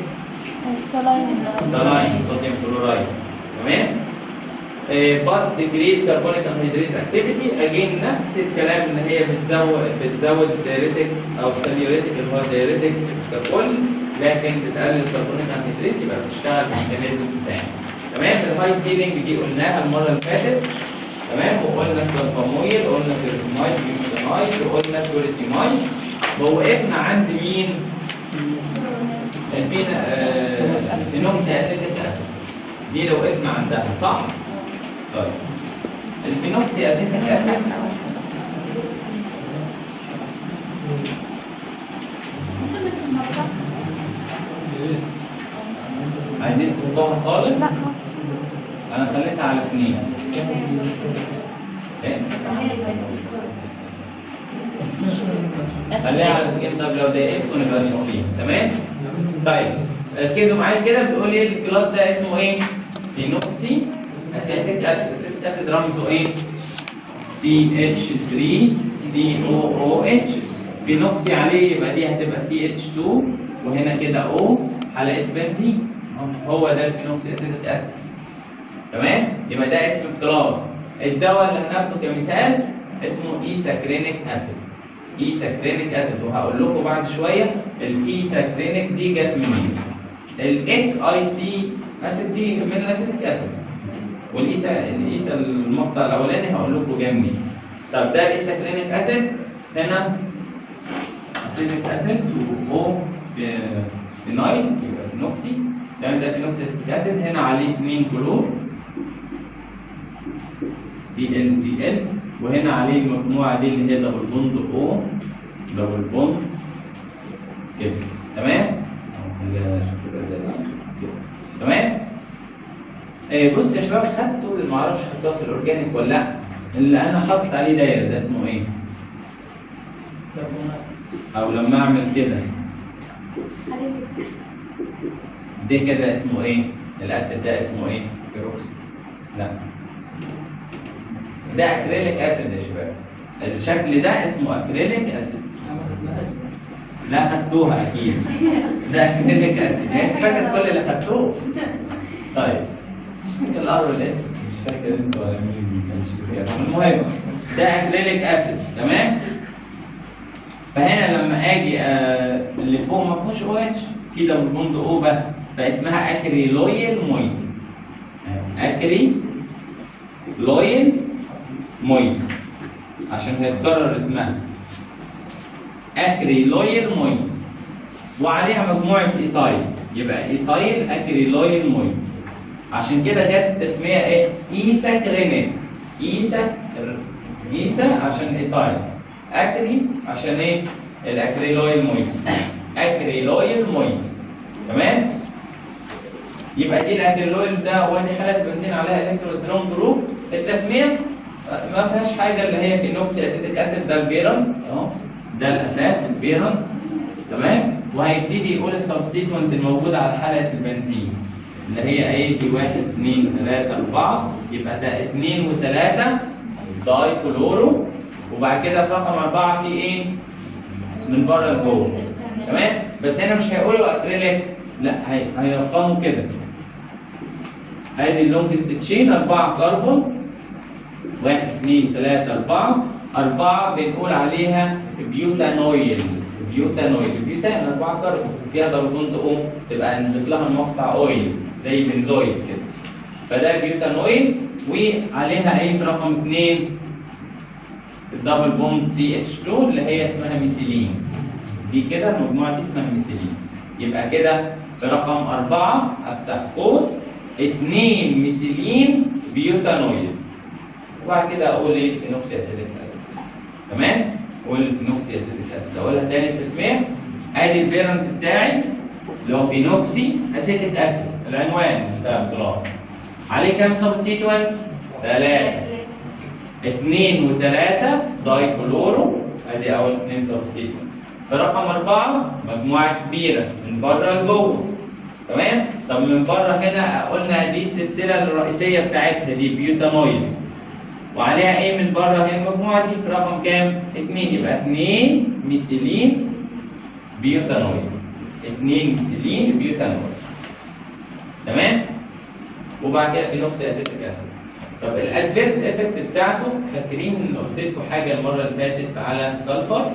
سلاين صوديوم كلورايد تمام؟ بات ديكريز كربونيك انهيدريز اكتيفيتي اجين نفس الكلام ان هي بتزود بتزود الدايريتك او الساليوريتك اللي هو الدايريتك ككل لكن بتقلل الكربونيك انهيدريز يبقى بتشتغل بميكانيزم تاني تمام الهاي سيلينج دي قلناها المره اللي فاتت تمام وقلنا السلفامويل قلنا الفيرسمايد بيوتانايد وقلنا الكوريسيمايد ووقفنا عند مين؟ الفين الفينوكسي اسيتيك اسيد دي لو وقفنا عندها صح؟ طيب الفينوكسي اسيتيك اسيد عايزين تحطوها خالص؟ انا خليتها على اثنين إيه؟ خليها على اثنين طب لو ضايقتكم نبقى نقفين تمام؟ طيب ركزوا معايا كده بتقول لي الكلاس ده اسمه ايه؟ فينوكسي اسيتيك اسيد اسيتيك اسيد رمزه ايه؟ CH3 COOH فينوكسي عليه يبقى دي هتبقى CH2 وهنا كده O حلقة بنزين هو ده الفينوكسي اسيتيك اسيد تمام؟ يبقى ده اسم الكلاس الدواء اللي هناخده كمثال اسمه ايساكرينيك اسيد ايساكرينيك اسيد وهقول لكم بعد شويه الايساكرينيك دي جت منين الاتش اي سي اسيد دي من الاسيتيك اسيد والايسا الايسا المقطع الاولاني هقول لكم جاي منين طب ده الايساكرينيك اسيد هنا اسيتيك اسيد و فينايل يبقى فينوكسي تمام ده فينوكسي اسيتيك اسيد هنا عليه 2 كلور سي ال سي ال وهنا عليه المجموعه دي اللي هي دبل بوند او دبل بوند كده تمام؟ أهو كده زي ده. كده. تمام؟ آه بص يا شباب خدتوا اللي معرفش خدتوها في الاورجانيك ولا لا اللي انا حاطط عليه دايره ده اسمه ايه؟ او لما اعمل كده ده كده اسمه ايه؟ الاسيد ده اسمه ايه؟ بيروكس لا ده اكريليك اسيد يا شباب الشكل ده اسمه اكريليك اسيد لا خدتوها اكيد ده اكريليك اسيد يعني فاكر كل اللي خدتوه طيب الار والاس مش فاكر انت ولا مين كانش فاكر المهم ده اكريليك اسيد تمام فهنا لما اجي آه اللي فوق ما فيهوش او اتش في دبل بوند او بس فاسمها اكريلويل مويد اكري لويل مويد عشان هيتكرر اسمها اكريلويل مويد وعليها مجموعه ايسايل يبقى ايسايل اكريلويل مويد عشان كده جت تسميه ايه ايسا كرينيت ايسا ايسا عشان ايسايل اكري عشان ايه الاكريلويل مويد اكريلويل مويد تمام يبقى دي الاكريلويل ده وادي حلقه بنزين عليها الكتروسترون جروب التسميه ما فيهاش حاجه اللي هي فينوكسي اسيتيك اسيد ده البيرنت اهو ده الاساس البيرنت تمام وهيبتدي يقول السبستيتوينت الموجود على حلقه البنزين اللي هي ايه دي 1 2 3 4 يبقى ده 2 و3 داي كلورو وبعد كده في رقم 4 في ايه؟ من بره لجوه تمام بس هنا مش هيقولوا اكريليك لا هي- هيرقموا كده ادي اللونجست تشين 4 كربون 1 2 3 4 4 بنقول عليها بيوتانويل بيوتانويل البيوتان 4 كربون فيها دبل او تبقى نضيف لها مقطع اويل زي بنزويل كده فده البيوتانويل وعليها ايه في رقم 2 الدبل بوند سي اتش 2 اللي هي اسمها ميثيلين دي كده المجموعه دي اسمها ميثيلين يبقى كده في رقم أربعة أفتح قوس اتنين ميثيلين بيوتانويل وبعد كده أقول إيه فينوكسي أسيتيك أسيد تمام؟ أقول الفينوكسي أسيتيك أسيد أقولها تاني التسمية أدي البيرنت بتاعي اللي هو فينوكسي أسيتيك أسيد العنوان بتاع الكلاس عليه كام سبستيتوينت؟ ثلاثة اثنين وثلاثة داي كلورو ادي اول اثنين سبستيتوينت في رقم أربعة مجموعة كبيرة من بره لجوه تمام؟ طب من بره هنا قلنا دي السلسلة الرئيسية بتاعتها دي بيوتانويل وعليها ايه من بره هي المجموعة دي في رقم كام؟ اثنين يبقى اثنين ميثيلين بيوتانويل اثنين ميثيلين بيوتانويل تمام؟ وبعد كده فينوكسي اسيتيك اسيد طب الادفيرس افكت بتاعته فاكرين ان قلت لكم حاجه المره اللي فاتت على السلفر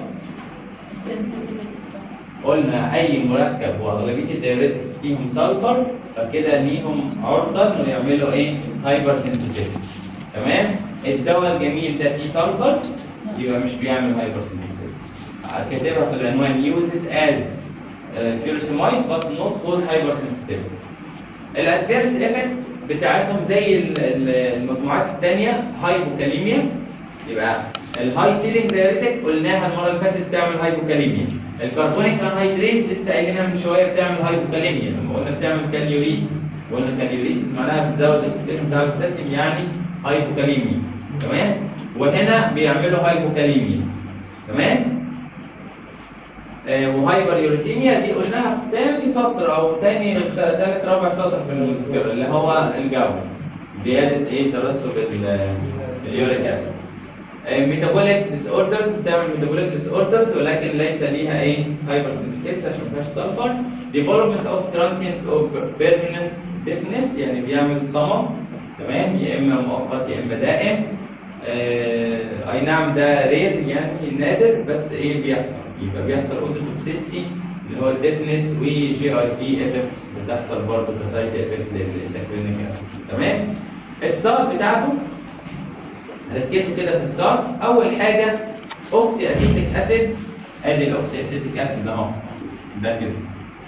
قلنا اي مركب واغلبيه الدايوريتكس فيهم سلفر فكده ليهم عرضه انه يعملوا ايه هايبر سنسيتيفيتي تمام الدواء الجميل ده فيه سلفر يبقى مش بيعمل هايبر سنسيتيفيتي كاتبها في العنوان uses as uh, furosemide but not cause hypersensitivity الادفيرس افكت بتاعتهم زي ال- ال- المجموعات الثانيه هايبوكاليميا يبقى الهاي سيلينج دايريتك قلناها المره اللي فاتت بتعمل هايبوكاليميا الكربونيك انهيدريت لسه قايلينها من شويه بتعمل هايبوكاليميا لما قلنا بتعمل كاليوريسيس قلنا كاليوريسيس معناها بتزود الاكسبريشن بتاع البوتاسيوم يعني هايبوكاليميا تمام وهنا بيعملوا هايبوكاليميا تمام آه، وهايبر يوريسيميا دي قلناها في تاني سطر او تاني ثالث رابع سطر في المذكره اللي هو الجو زياده ايه ترسب ال- اليوريك اسيد ميتابوليك ديس اوردرز بتعمل ميتابوليك ديس اوردرز ولكن ليس ليها ايه هايبر سنسيتيف عشان ما فيهاش سلفر ديفلوبمنت اوف ترانسيانت اوف بيرمننت ديفنس يعني بيعمل صمم تمام يا اما مؤقت يا اما دائم آه اي نعم ده رير يعني نادر بس ايه بيحصل يبقى بيحصل اوتوتوكسيستي اللي هو الديفنس وجي اي تي افكتس بتحصل برضه كسايد افكت للساكرينيك اسيد تمام السار بتاعته ركزوا كده في السار اول حاجه اوكسي اسيتيك اسيد ادي الاوكسي اسيتيك اسيد اهو ده كده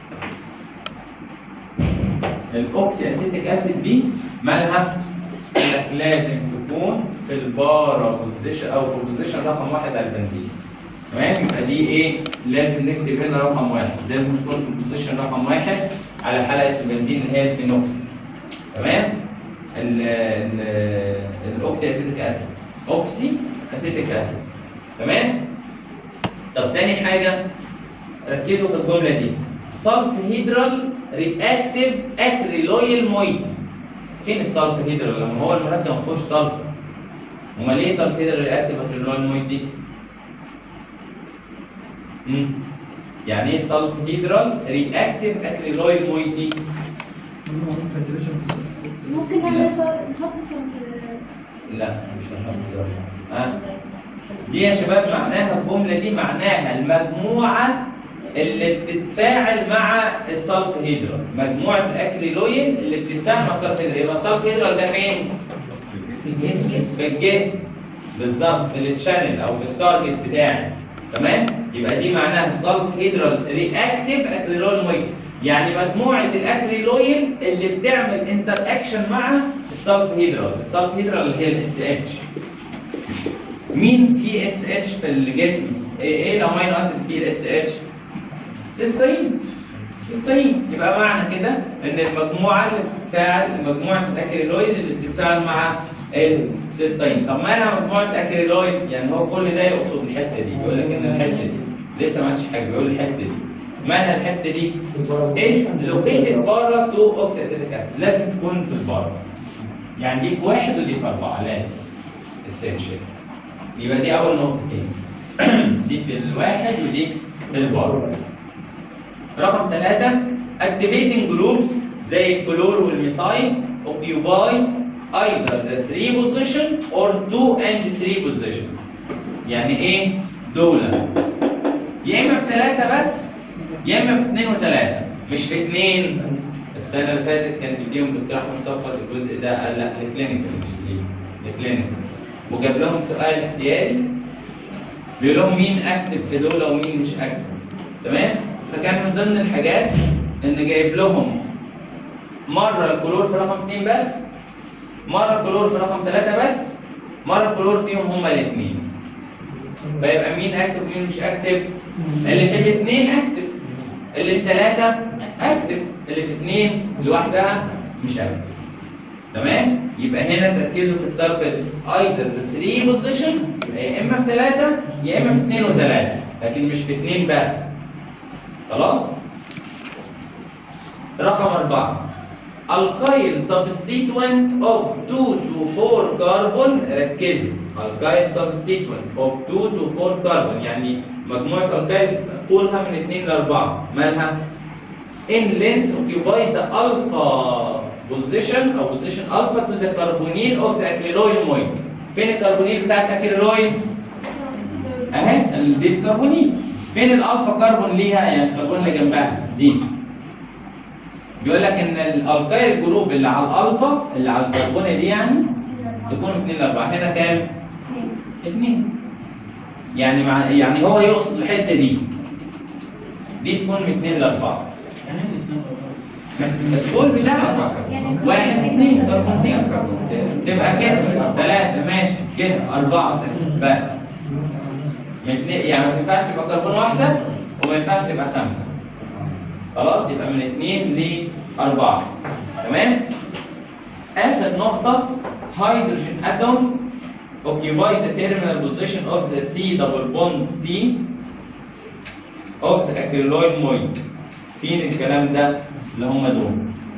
الاوكسي اسيتيك اسيد دي مالها انك لازم تكون في البارا بوزيشن او في البوزيشن رقم واحد على البنزين تمام يبقى دي ايه لازم نكتب هنا رقم واحد لازم تكون في البوزيشن رقم واحد على حلقه البنزين اللي هي الفينوكسي تمام ال- ال- الاوكسي اسيتيك اسيد اوكسي اسيتيك اسيد تمام طب تاني حاجه ركزوا في الجمله دي صلف هيدرال رياكتيف اكريلويل مويد فين الصلف هيدرال لما هو المركب ما فيهوش سلفر امال ليه صلف هيدرال رياكتيف اكريلويل مويد دي مم. يعني ايه صلف هيدرال رياكتيف اكريلويل مويد دي ممكن نعمل صور نحط صور لا مش هنحط صلفر ها دي يا شباب معناها الجملة دي معناها المجموعة اللي بتتفاعل مع السلف هيدرال مجموعة الأكريلويد اللي بتتفاعل مع السلف هيدرال يبقى السلف هيدرال ده فين؟ في الجسم في الجسم بالظبط في التشانل أو في التارجت بتاعي تمام؟ يبقى دي معناها السلف هيدرال رياكتيف أكريلويد مويد يعني مجموعة الأكريلويد اللي بتعمل انتر اكشن مع السلف هيدرال السلف هيدرال اللي هي الاس اتش مين في اس اتش في الجسم؟ ايه إيه الامينو اسيد فيه الاس اتش؟ سيستين سيستين يبقى معنى كده ان المجموعه اللي بتتفاعل مجموعه الاكريلويد اللي بتتفاعل مع السيستين طب ما انا مجموعه الاكريلويد يعني هو كل ده يقصد الحته دي بيقول لك ان الحته دي لسه ما عملتش حاجه بيقول الحته دي مالها الحته دي is located بره تو اوكسيسيتيك اسيد لازم تكون في البره يعني دي في واحد ودي في اربعه لازم essential يبقى دي اول نقطتين دي في الواحد ودي في البره رقم ثلاثة activating groups زي الكلور والميثايل occupy either the three position or two and three positions يعني ايه دول يا اما في ثلاثة بس يا اما في اثنين وثلاثة مش في اثنين السنة اللي فاتت كان بيديهم دكتور احمد صفوت الجزء ده قال لا الكلينيكال مش ليه الكلينيكال وجاب لهم سؤال اختياري بيقول لهم مين اكتف في دول ومين مش اكتف تمام فكان من ضمن الحاجات ان جايب لهم مره الكلور في رقم اثنين بس مره الكلور في رقم ثلاثه بس مره الكلور فيهم هما الاثنين فيبقى مين اكتف ومين مش اكتف اللي في الاثنين اكتف اللي في ثلاثه اكتف اللي في اثنين لوحدها مش اكتف تمام يبقى هنا تركزوا في السلفيت ايزر ذا 3 بوزيشن يا اما في ثلاثه يا اما في اثنين وثلاثه لكن مش في اثنين بس خلاص رقم أربعة alkyl substituent of 2 to 4 carbon ركزوا alkyl substituent of 2 to 4 carbon يعني مجموعة alkyl طولها من 2 ل 4 مالها in length occupies the alpha position أو position alpha to the carbonyl of the acryloid moiety فين الكربونيل بتاعت الاكريلويد؟ اهي دي الكربونيل فين الالفا كربون ليها يعني الكربون اللي جنبها دي بيقول لك ان الالكايل جروب اللي على الالفا اللي على الكربونه دي يعني تكون 2 ل 4 هنا كام؟ 2 يعني مع يعني هو يقصد الحته دي دي تكون من 2 ل 4 الطول بتاعها واحد اثنين كربونتين تبقى كده ثلاثة ماشي كده أربعة بس من اتنين يعني ما ينفعش تبقى كربون واحدة وما ينفعش تبقى خمسة خلاص يبقى من اثنين لأربعة تمام؟ آخر نقطة hydrogen atoms occupy the terminal position of the C double bond C of the acryloid moiety فين الكلام ده اللي هم دول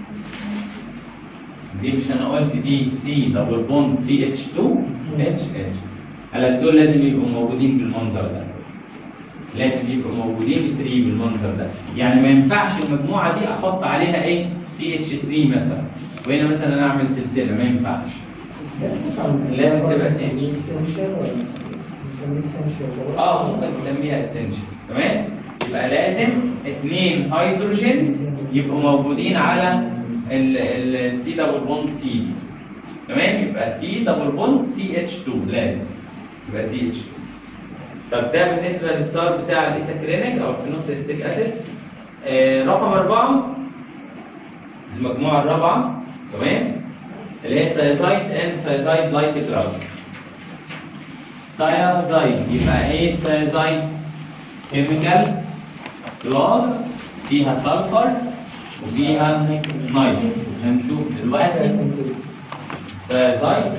دي مش انا قلت دي سي دبل بوند سي اتش 2 اتش اتش على دول لازم يبقوا موجودين بالمنظر ده لازم يبقوا موجودين 3 بالمنظر ده يعني ما ينفعش المجموعه دي احط عليها ايه سي اتش 3 مثلا وهنا مثلا انا اعمل سلسله ما ينفعش لازم تبقى سي اتش اه ممكن تسميها اسينشال تمام يبقى لازم اثنين هيدروجينز يبقوا موجودين على السي دبل بوند سي دي تمام يبقى سي دبل بوند سي اتش 2 لازم يبقى سي اتش 2 طب ده بالنسبه للسار بتاع الايساكرينيك او الفينوكسيستيك اسيد آه رقم اربعه المجموعه الرابعه تمام اللي هي سايزايد اند سايزايد لايك دراجز سايزايد يبقى ايه سايزايد كيميكال كلاس فيها سلفر وفيها نيتروجين هنشوف دلوقتي سايزايد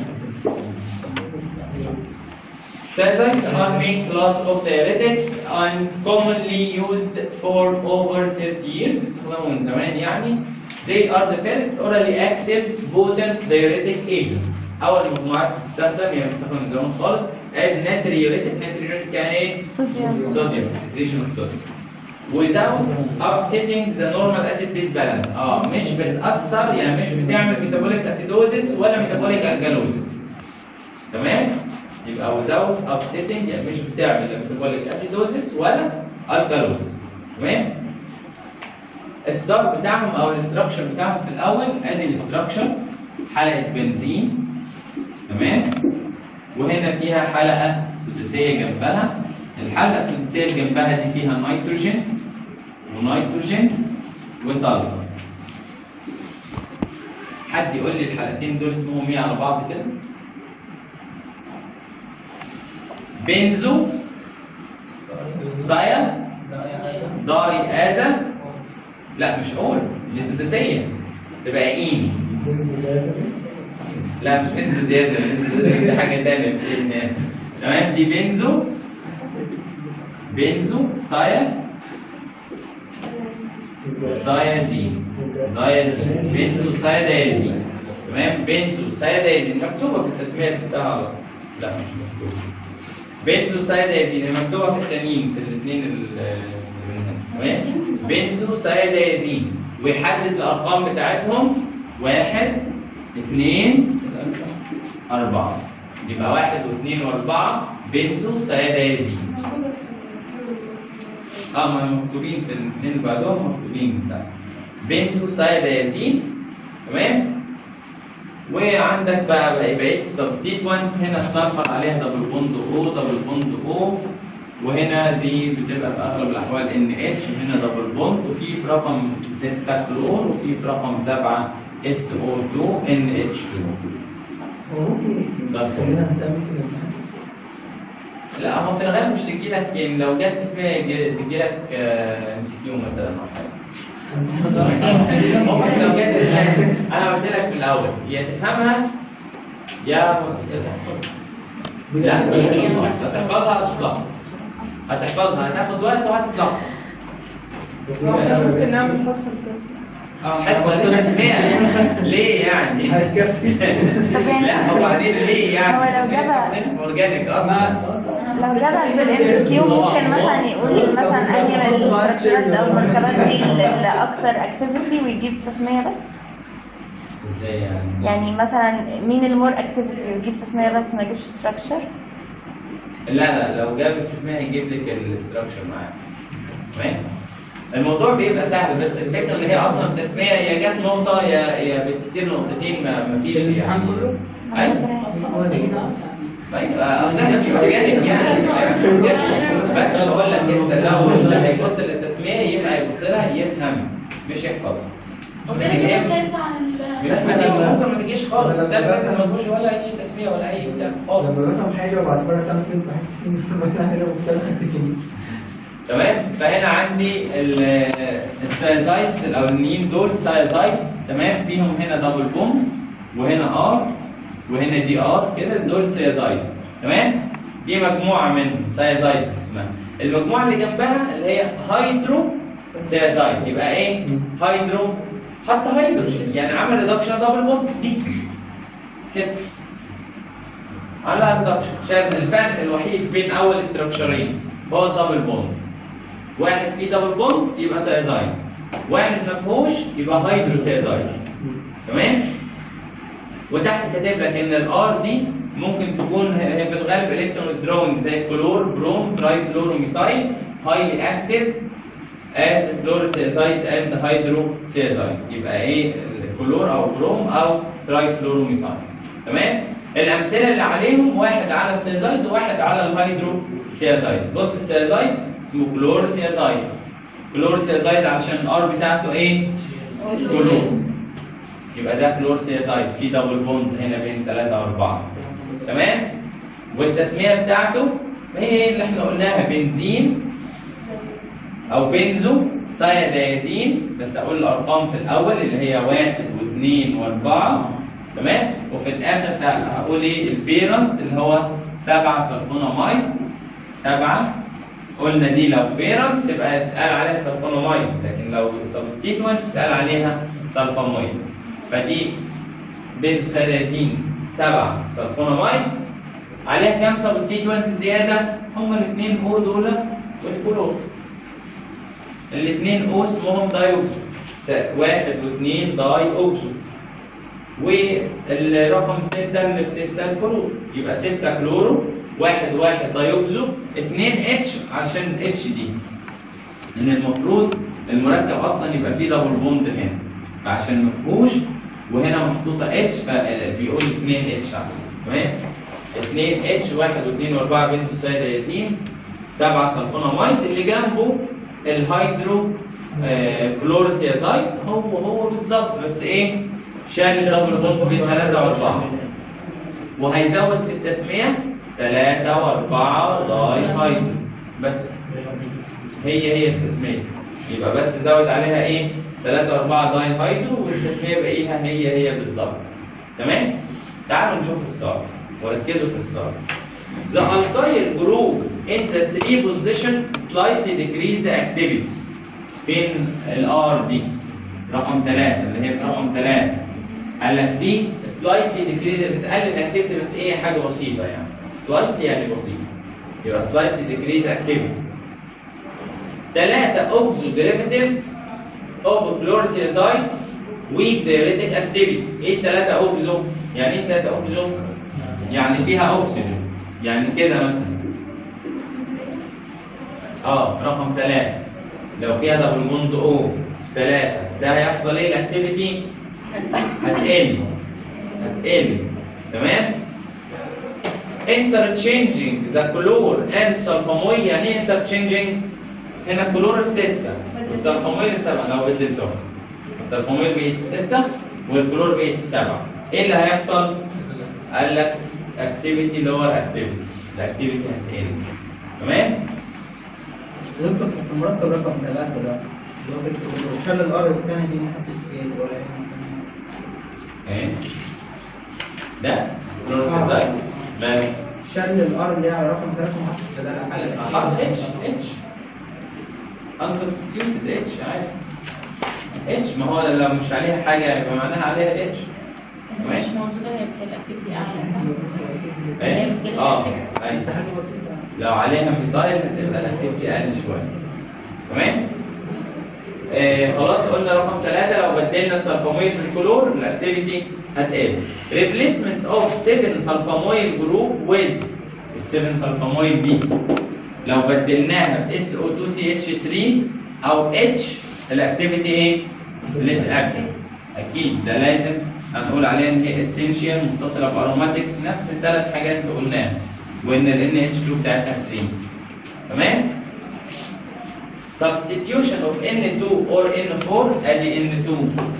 Cystites are main class of diuretics and commonly used for over 30 years بيستخدموا من زمان يعني they are the first orally active potent diuretic agent أول مجموعات بتستخدم يعني بتستخدم من زمان خالص as natriuretic natriuretic يعني إيه؟ صوديوم sodium secretion of sodium without upsetting the normal acid base balance اه مش بتأثر يعني مش بتعمل metabolic acidosis ولا metabolic alkalosis تمام يبقى without upsetting يعني مش بتعمل لا metabolic acidosis ولا alkalosis تمام السب بتاعهم او الاستراكشر بتاعهم في الاول ادي الاستراكشر حلقه بنزين تمام وهنا فيها حلقه سداسيه جنبها الحلقه السداسيه اللي جنبها دي فيها نيتروجين ونيتروجين وسلفر حد يقول لي الحلقتين دول اسمهم ايه على بعض كده بنزو سايا داي ازا لا مش اول دي سداسيه تبقى اين لا مش بنزو ديازل بنزو ديازل دي حاجه تانيه بس إيه الناس تمام دي بنزو بنزو سايا دايازين دايازين بنزو سايا دايازين تمام بنزو سايا دايازين مكتوبه في التسميه بتاعها لا مش مكتوبه بنزو سايا دايازين هي مكتوبه في التانيين في الاثنين اللي من هنا تمام بنزو سايا دايازين ويحدد الارقام بتاعتهم واحد اثنين أربعة يبقى واحد واثنين وأربعة بنزو سيدازين اه ما مكتوبين في الاثنين اللي بعدهم مكتوبين بتاع بنزو سيدازين تمام وعندك بقى بقى- بقيه السبستيتوانت هنا السلفر عليها دبل بوند او دبل بوند او وهنا دي بتبقى في اغلب الاحوال ان اتش وهنا دبل بوند وفي في رقم 6 كلور وفي في رقم 7 اس او 2 ان اتش 2 هو ممكن صح. خلينا نسمي في الامتحان لا هو في الغالب مش تجي لك يعني لو جت اسمها تجي لك ام سي كيو مثلا او حاجه ممكن لو جت اسمها انا قلت لك في الاول يا تفهمها يا بس تحفظها لا هتحفظها هتطلع هتحفظها هتاخد وقت وهتطلع ممكن نعمل حصة التسمية حصه التسميه ليه يعني؟ هتكفي طب يعني لا وبعدين ليه يعني؟ هو لو جابها- اورجانيك اصلا لو جابها في الام كيو ممكن مثلا يقول مثلا انهي من الاستراكشرات او المركبات دي اللي اكتر اكتيفيتي ويجيب تسميه بس ازاي يعني؟ يعني مثلا مين المور اكتيفيتي ويجيب تسميه بس ما يجيبش ستراكشر لا لا لو جاب التسمية هيجيب لك الاستراكشر معاه تمام الموضوع بيبقى سهل بس الفكره ان هي اصلا التسميه يا جت نقطه يا يا بالكتير نقطتين ما ما فيش الامتحان يعني كله؟ ايوه ايوه اصل احنا مش اورجانيك يعني مش organic. بس بقول لك انت لو اللي هيبص للتسميه يبقى يبص لها يفهم مش يحفظها وكده كده مش هيطلع عن ال مش ما تيجي ممكن ما تجيش خالص السبب ما تجيش ولا اي تسميه ولا اي بتاع خالص لما بفهم حاجه وبعد كده تعمل كده بحس ان انا حاجه مختلفه تمام فهنا عندي ال- السايزايتس الاولانيين دول سايزايتس تمام فيهم هنا دبل بوم وهنا ار وهنا دي ار كده دول سايزايت تمام دي مجموعه من سايزايتس اسمها المجموعه اللي جنبها اللي هي هيدرو سايزايت يبقى ايه هيدرو حط هيدروجين يعني عمل ريدكشن دبل بوند دي كده على ريدكشن شايف الفرق الوحيد بين اول استراكشرين هو الدبل بوند واحد فيه دبل بوند يبقى سايزاين واحد ما فيهوش يبقى هيدرو سايزاين تمام وتحت كاتب لك ان الار دي ممكن تكون هي في الغالب الكترون withdrawing زي كلور بروم تراي فلوروميثايل highly active as fluorocyazide and hydrocyazide يبقى ايه كلور او بروم او تراي فلوروميثايل تمام الامثله اللي عليهم واحد على السيازايد وواحد على الهيدروسيازايد بص السيازايد اسمه كلور سيازايد كلور سيازايد عشان الار بتاعته ايه كلور يبقى ده فلور سيازايد في دبل بوند هنا بين 3 و4 تمام والتسميه بتاعته هي هي اللي احنا قلناها بنزين او بنزو سايدازين بس اقول الارقام في الاول اللي هي واحد واثنين واربعه تمام وفي الاخر هقول ايه البيرنت اللي هو 7 سلفونامايد 7 قلنا دي لو بيرنت تبقى اتقال عليها سلفونامايد لكن لو سبستيتوينت اتقال عليها سلفامايد فدي بنزوسيدازين 7 سلفونامايد عليها كام سبستيتوينت زياده؟ هما الاثنين او دول والكلور الاثنين او اسمهم دايوكسو واحد واثنين داي اوكسو والرقم 6 اللي في 6 الكلور يبقى 6 كلورو واحد واحد دايوكسو 2 اتش عشان اتش دي ان المفروض المركب اصلا يبقى فيه دبل بوند هنا فعشان ما فيهوش وهنا محطوطه اتش فبيقول 2 اتش تمام 2 اتش 1 و2 و4 بنزوسيدازين 7 سلفونامايد اللي جنبه الهيدرو آه كلورسيازايد هو هو بالظبط بس ايه شال دبل بوند بين 3 و4 وهيزود في التسميه 3 و4 داي هيدرو بس هي هي التسميه يبقى بس زود عليها ايه 3 و4 داي هيدرو والتسميه باقيها هي هي بالظبط تمام تعالوا نشوف الصار وركزوا في الصار The alkyl group in the three position slightly decrease the activity فين الار دي رقم ثلاثة اللي هي في رقم ثلاثة قال لك دي slightly decrease بتقلل الاكتيفيتي بس ايه حاجة بسيطة يعني slightly يعني بسيطة يبقى slightly decrease activity ثلاثة اوكسو ديريفاتيف اوف فلورسيازايد ويك دايريتك اكتيفيتي ايه الثلاثة اوكسو؟ يعني ايه ثلاثة اوكسو؟ يعني فيها اكسجين يعني كده مثلا اه رقم ثلاثة لو فيها دبل بوند او ثلاثة ده هيحصل ايه الاكتيفيتي؟ هتقل هتقل تمام؟ interchanging the chlor and sulfamoid يعني ايه interchanging؟ هنا الكلور ستة والسلفامويل سبعة لو بدلتهم السلفامويل بقيت في ستة والكلور بقيت في سبعة ايه اللي هيحصل؟ قال لك اكتيفيتي لور اكتيفيتي الاكتيفيتي هتقل تمام؟ دكتور في المركب رقم ثلاثة ده اللي هو في شال الأرض الثاني دي ما حدش سيد ولا أي ايه ده كلور ستة ماله؟ شال الأرض اللي هي على رقم ثلاثة ما حدش بدل حاجة حط اتش اتش unsubstituted اتش عادي اتش ما هو لو مش عليها حاجة يبقى معناها عليها اتش مش ماشي موجودة هي الاكتيفيتي اعلى ايه؟ اه أيوة. بس حاجة بسيطة لو عليها ميسايل هتبقى الاكتيفيتي اقل شويه تمام آه خلاص قلنا رقم ثلاثة لو بدلنا السلفامويل بالكلور الاكتيفيتي هتقل ريبليسمنت اوف 7 سلفامويل جروب ويز ال 7 سلفامويل دي لو بدلناها ب SO2CH3 او اتش الاكتيفيتي ايه؟ ليس اكتف اكيد ده لازم هنقول عليها ان هي اسينشال متصله باروماتيك نفس الثلاث حاجات اللي قلناها وان ال NH2 بتاعتها 3 تمام؟ substitution of N2 or N4 ادي N2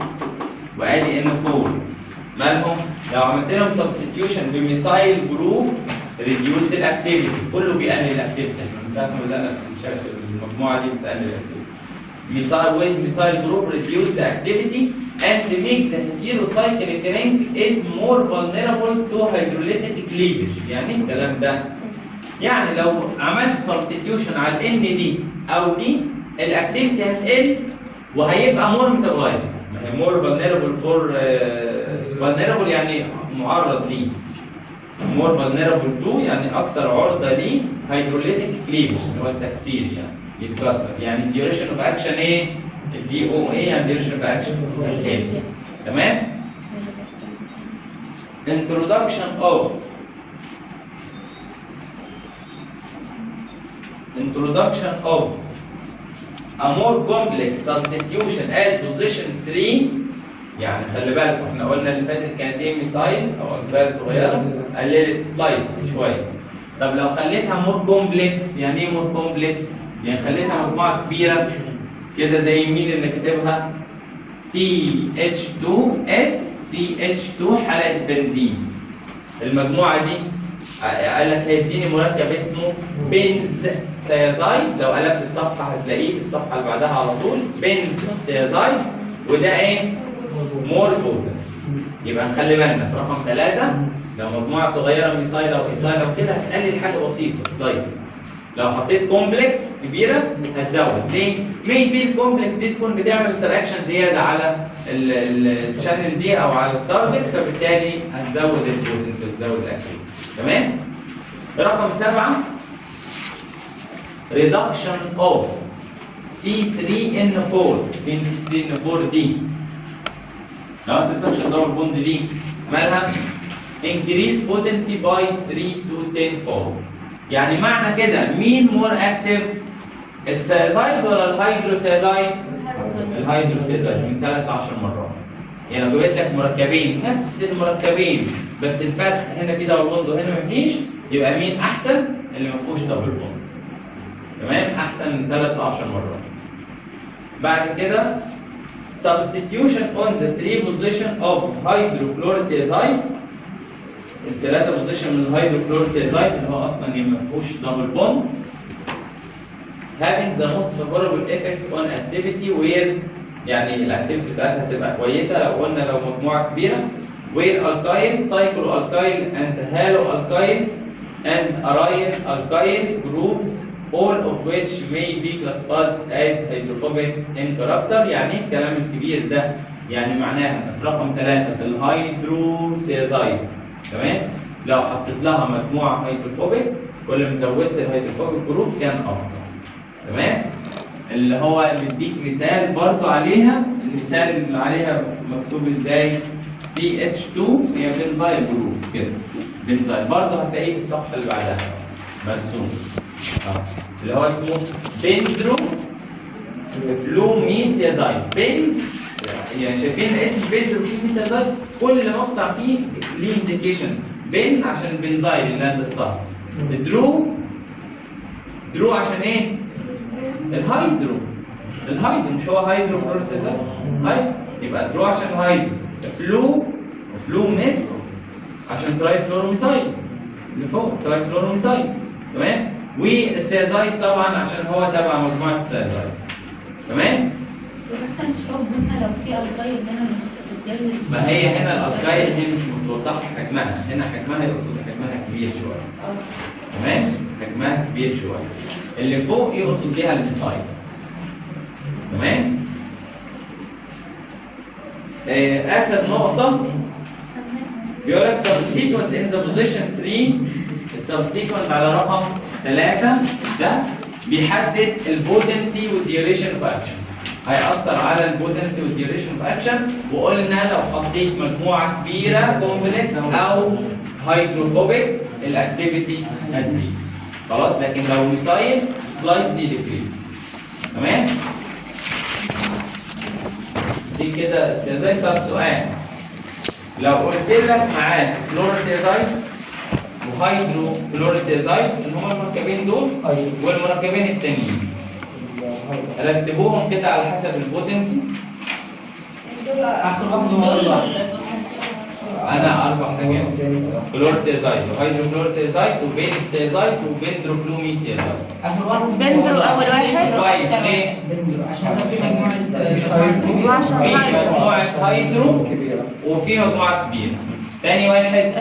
وادي N4 مالهم؟ لو عملت لهم substitution بميثايل جروب reduce الاكتيفيتي كله بيقلل الاكتيفيتي احنا من ساعه ما بدانا نشارك المجموعه دي بتقلل الاكتيفيتي Methyl with methyl group reduce the activity and make the heterocyclic ring is more vulnerable to hydrolytic cleavage. يعني ايه الكلام ده؟ يعني لو عملت substitution على ال N دي أو دي الاكتيفيتي هتقل وهيبقى more metabolizing. ما هي more vulnerable for uh, vulnerable يعني معرض ليه. more vulnerable to يعني أكثر عرضة ليه hydrolytic cleavage اللي هو التكسير يعني. يتكسر يعني الديوريشن اوف اكشن ايه؟ الدي او ايه يعني ديوريشن اوف اكشن تمام؟ introduction of introduction of a more complex substitution at position 3 يعني خلي بالك احنا قلنا اللي فاتت كانت ايه ميسايل او امبير صغيره قللت سلايد شويه طب لو خليتها مور كومبلكس يعني ايه مور كومبلكس؟ يعني خليتها مجموعه كبيره كده زي مين اللي كاتبها CH2S CH2 حلقه بنزين المجموعه دي قال لك هيديني مركب اسمه بنز سيازايد لو قلبت الصفحه هتلاقيه في الصفحه اللي بعدها على طول بنز سيازايد وده ايه؟ مور بوتن يبقى نخلي بالنا في رقم ثلاثة لو مجموعة صغيرة ميسايل أو إيسايل أو كده هتقلل حاجة بسيطة سلايد لو حطيت كومبلكس كبيرة هتزود ليه؟ ميبي الكومبلكس دي تكون بتعمل انتراكشن زيادة على الشانل دي أو على التارجت فبالتالي هتزود البوتنس وتزود الأكتيفيتي تمام؟ رقم سبعة reduction of C3N4 فين C3N4 دي؟ لو انت تنشر دور البوند دي مالها increase potency by 3 to 10 folds يعني معنى كده مين مور اكتف السيزايد ولا الهيدروسيزايد الهيدروسيزايد من 3 ل 10 مرات يعني لو جبت لك مركبين نفس المركبين بس الفرق هنا في دبل بوند وهنا مفيش يبقى مين احسن اللي ما فيهوش دبل بوند تمام احسن من 3 ل 10 مرات بعد كده substitution on the three position of hydrochlorothiazide الثلاثة بوزيشن من الهيدروكلورسيازايد اللي هو أصلا ما فيهوش دبل بوند having the most favorable effect on activity where يعني الاكتيفيتي بتاعتها تبقى كويسة لو قلنا لو مجموعة كبيرة where alkyl, cycloalkyl, and haloalkyl and aryl alkyl groups all of which may be classified as hydrophobic in character يعني ايه الكلام الكبير ده؟ يعني معناها في رقم ثلاثة في الهيدروسيازايد تمام؟ لو حطيت لها مجموعة هيدروفوبيك كل ما زودت الهيدروفوبيك جروب كان أفضل تمام؟ اللي هو مديك مثال برضو عليها المثال اللي عليها مكتوب ازاي CH2 هي بنزايل جروب كده بنزايل برضو هتلاقيه في الصفحة اللي بعدها مرسوم آه. اللي هو اسمه بندرو فلوميسيازايد بن يعني شايفين اسم بندرو فلوميسيازايد كل مقطع فيه ليه انديكيشن بن عشان البنزايل اللي انا ضفتها درو درو عشان ايه؟ الهيدرو الهيدرو مش هو هيدرو فلورسيزايد هاي يبقى درو عشان هيدرو فلو فلو مس عشان تراي فلوروميسايد اللي فوق تراي فلوروميسايد تمام والسيازايد طبعا عشان هو تبع مجموعه السيازايد تمام بس مش فاهم هنا لو في القايد هنا مش بتجلد ما هي هنا الالقايد هي مش متوضحه حجمها هنا حجمها يقصد حجمها كبير شويه تمام حجمها كبير شويه اللي فوق يقصد بيها الميسايد تمام آه، اخر نقطه بيقول لك subsequent in the position 3 السبستيكونت على رقم 3 ده بيحدد البوتنسي والديوريشن اوف اكشن هيأثر على البوتنسي والديوريشن اوف اكشن وقلنا لو حطيت مجموعه كبيره كومبلكس او هيدروفوبيك الاكتيفيتي هتزيد خلاص لكن لو ميسايل سلايتلي ديكريز تمام دي كده استاذان طب سؤال لو قلت لك معاك فلورسيزايد وهيدرو فلورسيزايد اللي هما المركبين دول والمركبين التانيين رتبوهم كده على حسب البوتنسي احسن واحد هو الاربعه انا اربع حاجات فلورسيزايد وهيدرو فلورسيزايد وبنسيزايد وبندروفلوميسيزايد اخر واحد بندرو اول واحد كويس ليه؟ عشان ده في مجموعه عشان في هايدرو مجموعه هيدرو وفي مجموعه كبيره تاني واحد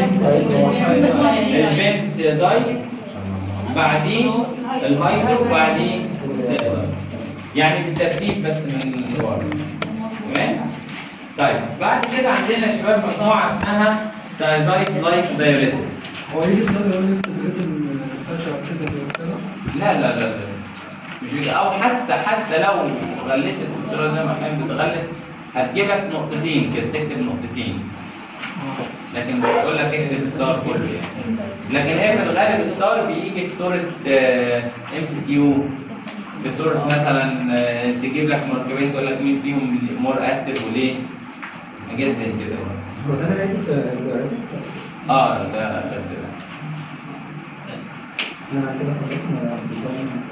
البنسيزايد بعدين الهيدرو وبعدين السيزايد يعني بالترتيب بس من ورا تمام طيب بعد كده عندنا يا شباب مجموعه اسمها سايزايد لايك دايوريتكس هو يجي السؤال يقول لك بقيت الاستراكشر كده كذا لا لا لا لا مش بيبقى او حتى حتى لو غلست الدكتوره زي ما كانت بتغلس هتجيب لك نقطتين كده تكتب نقطتين لكن بتقول لك اكتب الستار كله يعني لكن هي في الغالب الستار بيجي في صوره ام سي كيو بصوره مثلا آه، تجيب لك مركبين تقول لك مين فيهم مور اكتف وليه حاجات زي كده هو ده انا لقيت الدايركت اه لا بس لا انا كده خلصنا بالظبط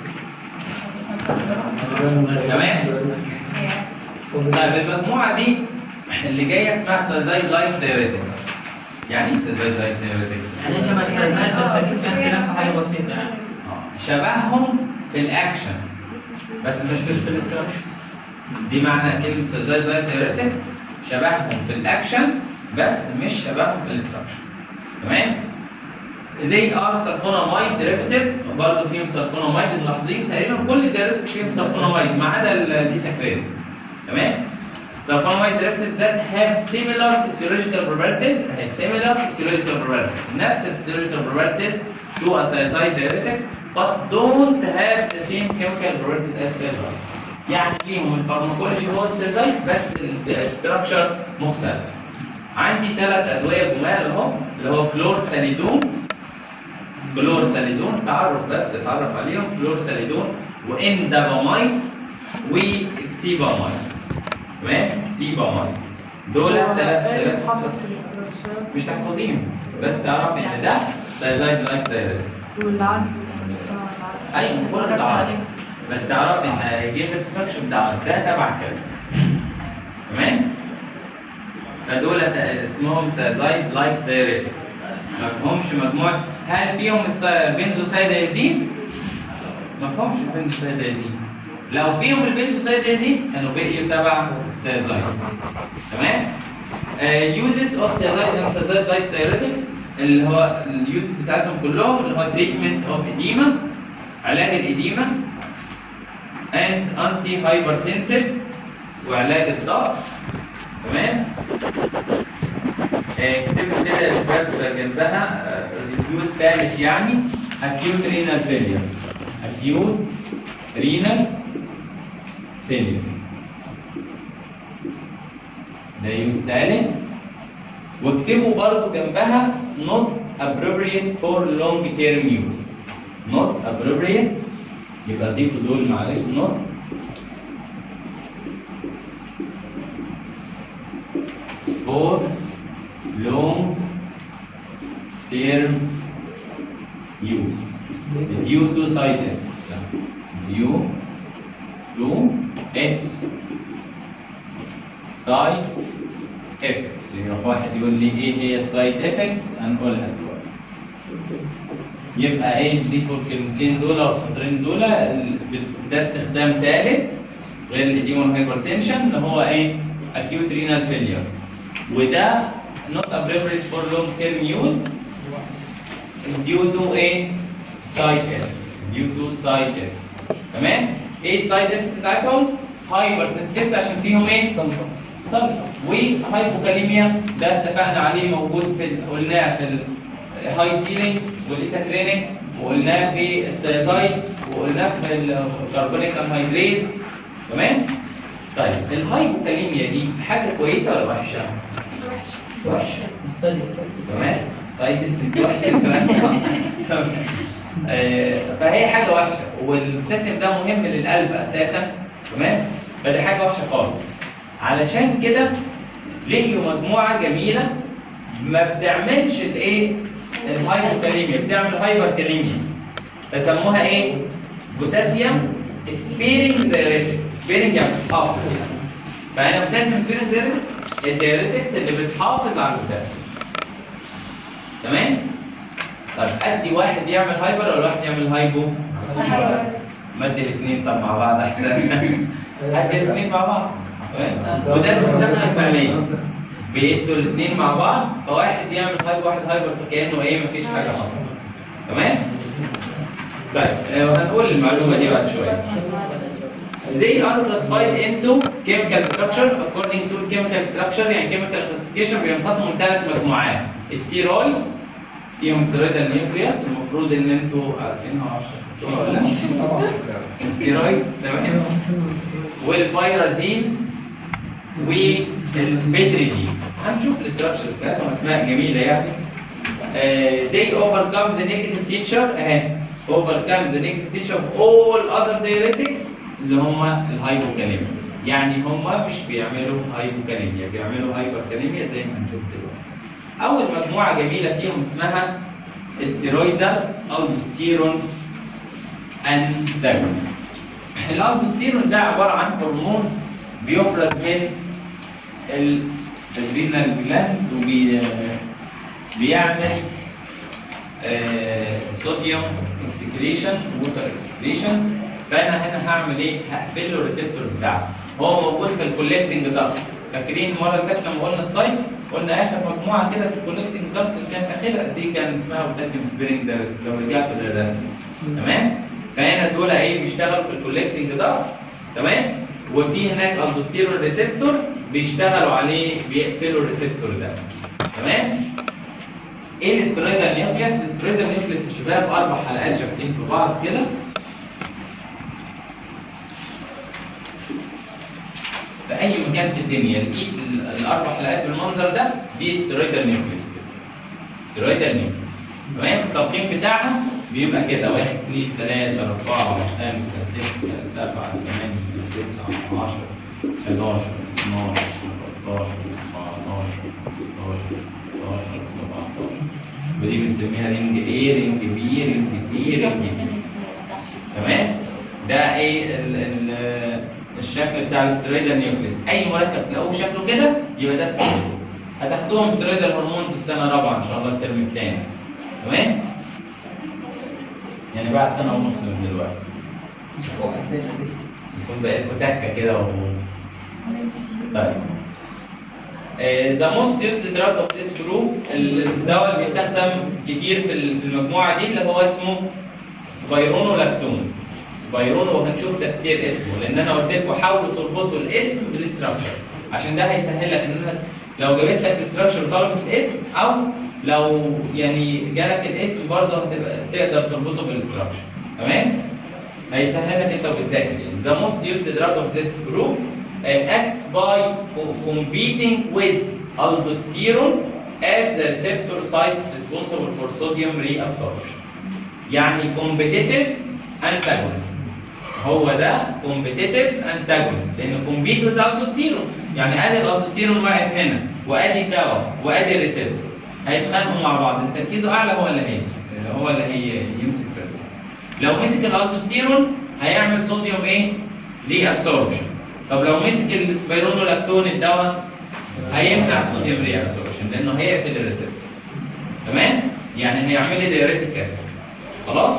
تمام. طيب المجموعه دي اللي جايه اسمها سايزايد لايف دايريتكس يعني ايه سايزايد لايف دايريتكس؟ يعني شبه السيزايد بس اكيد في اختلاف في حاجه بسيطه يعني شبههم في الاكشن بس مش في الاستراكشر دي معنى كلمه سايزايد لايف دايريتكس شبههم في الاكشن بس مش شبههم في الاستراكشر تمام زي ار سلفونامايد ديريفيتيف برضه فيهم سلفونامايد ملاحظين تقريبا كل الديريفيتيف فيهم سلفونامايد ما عدا الايساكرين تمام Sulfonamide derivatives that have similar physiological properties have similar physiological properties نفس physiological properties to a thiazide derivatives but don't have the same chemical properties as thiazide يعني ليهم الفارماكولوجي هو الثيازايد بس الستراكشر مختلف عندي ثلاث ادويه جمال اهو اللي هو كلورساليدون كلورساليدون تعرف بس تتعرف عليهم كلورساليدون واندابامايد واكسيبامايد تمام اكسيبامايد دول ثلاث حافظ ثلاث في الاستراكشر مش تحفظيهم بس تعرف ان ده سايزايد لايك دايركت واللي عنده ايوه كل تعرف بس تعرف ان هيجيب لك ستراكشر بتاع ده تبع كذا تمام فدول اسمهم سايزايد لايك دايركت ما فيهمش مجموعه هل فيهم البنزوسايدازين؟ ما فيهمش البنزوسايدازين لو فيهم البنزوسايدازين كانوا بقيوا تبع السايزايد تمام يوزز اوف سيزايد اند سيزايد لايك دايريتكس اللي هو اليوزز بتاعتهم كلهم اللي هو تريتمنت اوف اديما علاج الاديما اند انتي هايبرتنسيف وعلاج الضغط تمام آه، كتبت كده يا شباب جنبها ريفيوز ثالث يعني acute renal failure acute renal failure ده يوز ثالث واكتبوا برضو جنبها not appropriate for long term use not appropriate يبقى ضيفوا دول معلش not for long term use due to side effects due to its side effects يروح واحد يقول لي ايه هي السايد افكتس هنقولها دلوقتي يبقى ايه نضيفوا الكلمتين دول او السطرين دول ال- ده استخدام ثالث غير الاديما والهايبرتنشن اللي هو ايه acute renal failure وده not appropriate for long term use due to a side effects due to side effects تمام ايه السايد افكتس بتاعتهم هايبر سنسيتيفيتي عشان فيهم ايه صلصه وهايبوكاليميا ده اتفقنا عليه موجود في ال- قلناه في الهاي سيلينج والاساكرينيك وقلناه في السيزايد وقلناه في الكربونيك انهيدريز تمام طيب الهايبوكاليميا دي حاجه كويسه ولا وحشه؟ وحشه السادس تمام سايد افكت وحشه الكلام ده تمام. آه، فهي حاجه وحشه والمبتسم ده مهم للقلب اساسا تمام فدي حاجه وحشه خالص علشان كده لقيوا مجموعه جميله ما بتعملش الايه الهايبوكاليميا بتعمل هايبركاليميا فسموها ايه بوتاسيوم سبيرنج دايريتك سبيرنج يعني بتحافظ فانا بوتاسيوم سبيرنج دايريتك الدايريتكس اللي بتحافظ على البوتاسيوم تمام طب ادي واحد يعمل هايبر ولا واحد يعمل هايبو مد الاثنين طب مع بعض احسن ادي الاثنين مع بعض تمام؟ وده المستخدم فعليا بيدوا الاثنين مع بعض فواحد يعمل هايبر واحد هايبر فكانه ايه مفيش حاجه حصلت تمام طيب آه، وهنقول المعلومه دي بعد شويه They are classified into chemical structure according to chemical structure يعني chemical classification بينقسموا لثلاث مجموعات steroids فيهم steroidal nucleus المفروض ان انتوا عارفينها وعارفينها ولا لا؟ steroids تمام والفيرازينز والبيتريدينز هنشوف الاستراكشرز بتاعتهم اسماء جميله يعني آه، they overcome the negative feature اهي overcome the negative feature of all other diuretics اللي هم الهايبوكاليميا يعني هم مش بيعملوا هايبوكاليميا بيعملوا هايبركاليميا زي ما هنشوف دلوقتي اول مجموعه جميله فيهم اسمها الستيرويدال الدوستيرون انتاجونست الالدوستيرون ده عباره عن هرمون بيفرز من الادرينال جلاند وبي بيعمل آه، صوديوم اكسكريشن ووتر اكسكريشن فانا هنا هعمل ايه؟ هقفل له الريسبتور بتاعه هو موجود في الكولكتنج داكت فاكرين المره اللي فاتت لما قلنا السايتس قلنا اخر مجموعه كده في الكولكتنج داكت اللي كانت اخرها دي كان اسمها بوتاسيوم سبرينج ده لو رجعت للرسم تمام؟ فهنا دول ايه بيشتغلوا في الكولكتنج داكت تمام؟ وفي هناك الدوستيرون ريسبتور بيشتغلوا عليه بيقفلوا الريسبتور ده تمام؟ ايه الاسترويدال نيوكليس؟ الاسترويدال نيوكليس يا شباب اربع حلقات شابكين في بعض كده في اي مكان في الدنيا لقيت ال- الاربع حلقات بالمنظر ده دي استرويدال نيوكليس كده استرويدال نيوكليس تمام التقييم بتاعها بيبقى كده 1 2 3 4 5 6 7 8 9 10 11 12 13 14 15 16 17 ودي بنسميها رينج A رينج B رينج C رينج D تمام ده ايه ال ال الشكل بتاع الاسترويدال نيوكليس اي مركب تلاقوه شكله كده يبقى ده استرويد هتاخدوهم استرويدال هرمونز في سنه رابعه ان شاء الله الترم الثاني تمام يعني بعد سنه ونص من دلوقتي يكون بقيتكم تكه كده و طيب ذا موست يوزد دراج اوف ذيس جروب الدواء اللي بيستخدم كتير في ال- في المجموعه دي اللي هو اسمه سبايرونولاكتون سبايرونو وهنشوف تفسير اسمه لان انا قلت لكم حاولوا تربطوا الاسم بالاستراكشر عشان ده هيسهل لك ان انك لو جابت لك الاستراكشر طلبت الاسم او لو يعني جالك الاسم برضه هتبقى تقدر تربطه بالاستراكشر تمام هيسهل لك انت وبتذاكر يعني the most used drug of this group uh, acts by co- competing with aldosterone at the receptor sites responsible for sodium reabsorption يعني competitive antagonist هو ده competitive antagonist لان compete with aldosterone يعني ادي الالدوستيرون واقف هنا وادي الدواء وادي الريسبتور هيتخانقوا مع بعض اللي تركيزه اعلى هو اللي هيمسك هو اللي هي يمسك في الريسبتور لو مسك الالدوستيرون هيعمل صوديوم ايه؟ ري ابسوربشن طب لو مسك السبيرونولاكتون الدواء هيمنع الصوديوم ري ابسوربشن لانه هيقفل الريسبتور تمام؟ يعني هيعمل لي دايريتك افكت خلاص؟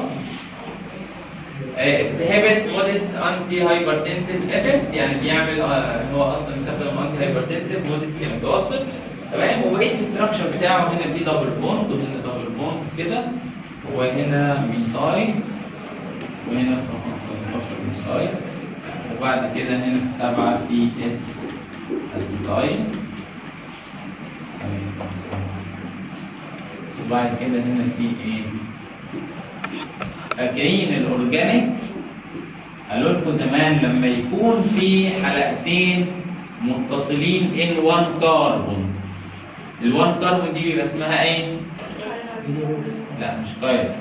اكسهبت مودست انتي هايبرتنسيف افكت يعني بيعمل آه، هو اصلا بيستخدم انتي هايبرتنسيف مودست متوسط تمام وبقيت الاستراكشر بتاعه هنا في دبل بوند وهنا دبل بوند كده وهنا ميسايل وهنا في 18 ميسايل وبعد كده هنا في 7 في اس اسيتايل وبعد كده هنا في ايه فاكرين الاورجانيك قالوا لكم زمان لما يكون في حلقتين متصلين ان 1 كاربون ال1 كاربون دي بيبقى اسمها ايه؟ لا مش طيب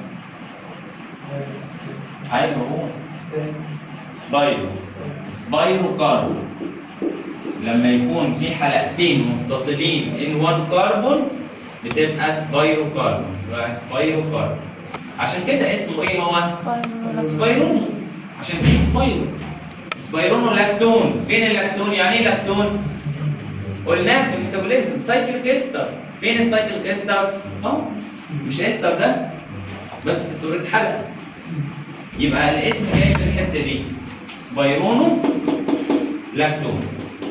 ايوه هو سبايرو سبايرو كاربون لما يكون في حلقتين متصلين ان 1 كاربون بتبقى سبايرو كاربون بتبقى سبايرو كاربون عشان كده اسمه ايه هو؟ سبايرون عشان في سبايرو سبايرون ولاكتون فين اللاكتون؟ يعني ايه لاكتون؟ قلناه في الميتابوليزم سايكليك استر فين السايكليك استر؟ اهو مش استر ده بس في صورة حلقة يبقى الاسم جاي من الحتة دي سبايرونو لاكتون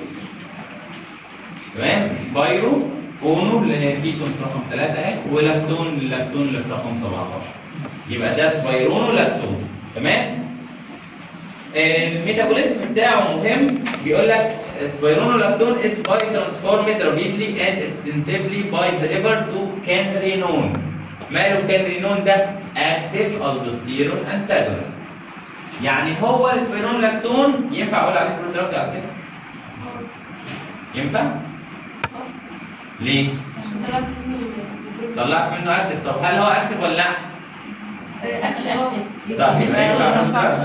تمام سبايرو اونو اللي هي كيتون في رقم 3 اهي ولاكتون اللاكتون اللي في رقم 17 يبقى ده سبايرونو لاكتون تمام الميتابوليزم بتاعه مهم بيقول لك سبايرونو لاكتون is by transformed rapidly and extensively by the liver to candrinone ماله الكادرينون ده active aldosterone antagonist يعني هو السبايرونو لاكتون ينفع اقول عليه فلو دراج على كده ينفع ليه طلعت منه اكتف طب هل هو اكتف ولا لا اكشن طب يبقى ينفع فلو دراج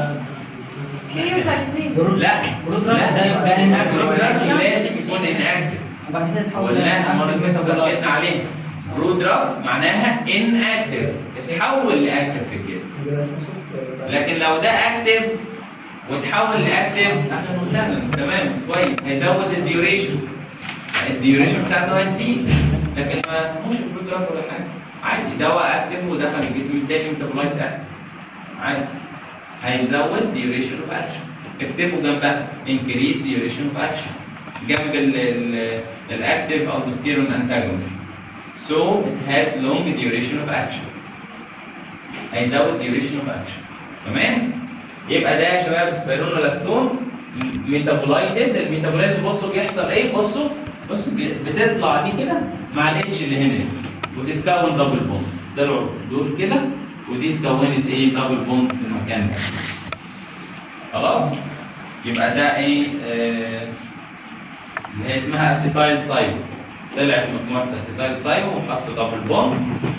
لا لا ده يبقى inactive. لازم يكون اناكتف وبعد كده تحول قلناها المره اللي فاتت اتكلمنا عليها برو دراج معناها ان اكتف تتحول لاكتف في الجسم يبقى اسمه سوفت لكن لو ده اكتف وتحول لاكتف اهلا وسهلا تمام كويس هيزود الديوريشن الديوريشن بتاعته هتزيد لكن ما اسموش برو دراج ولا حاجه عادي دواء اكتف ودخل الجسم التاني ميتابولايت اكتف عادي هيزود duration of action اكتبوا جنبها increase duration of action جنب الاكتيف aldosterone antagonist so it has long duration of action هيزود duration of action تمام يبقى ده يا شباب سبيرونولاكتون ميتابولايزد الميتابولايزد بصوا بيحصل ايه بصوا بصوا بي- بتطلع دي كده مع الاتش اللي هنا دي وتتكون دبل بوند ده العضو دول كده ودي اتكونت ايه دبل بوند في المكان ده خلاص يبقى ده ايه آه، اللي هي اسمها اسيتايل سايو طلعت مجموعه الاسيتايل سايو وحط دبل بوند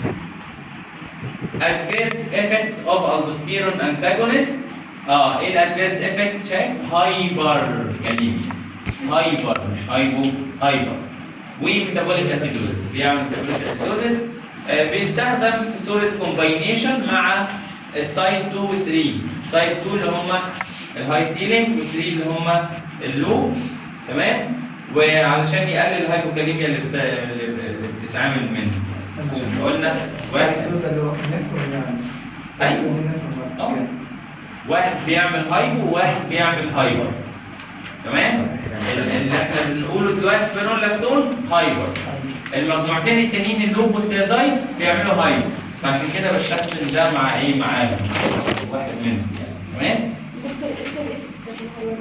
adverse effects of aldosterone antagonist اه ايه الادفيرس افكت شايف هايبر كاليميا هايبر مش هايبو هايبر وميتابوليك اسيدوزس بيعمل ميتابوليك اسيدوزس آه بيستخدم في صوره كومباينيشن مع السايت 2 و 3 السايت 2 اللي هم الهاي سيلينج و 3 اللي هم اللو تمام وعلشان يقلل الهايبوكاليميا اللي, بت... اللي بتتعامل منه عشان قلنا واحد ده اللي هو في النفر يعني أيوة. في النفر. آه. واحد بيعمل هايبو وواحد بيعمل هايبر تمام اللي احنا بنقوله دلوقتي سبيرونولاكتون هايبر المجموعتين التانيين اللوب والسيازايد بيعملوا هايبر فعشان كده بستخدم ده مع ايه معاهم واحد منهم يعني تمام دكتور ايه الافكت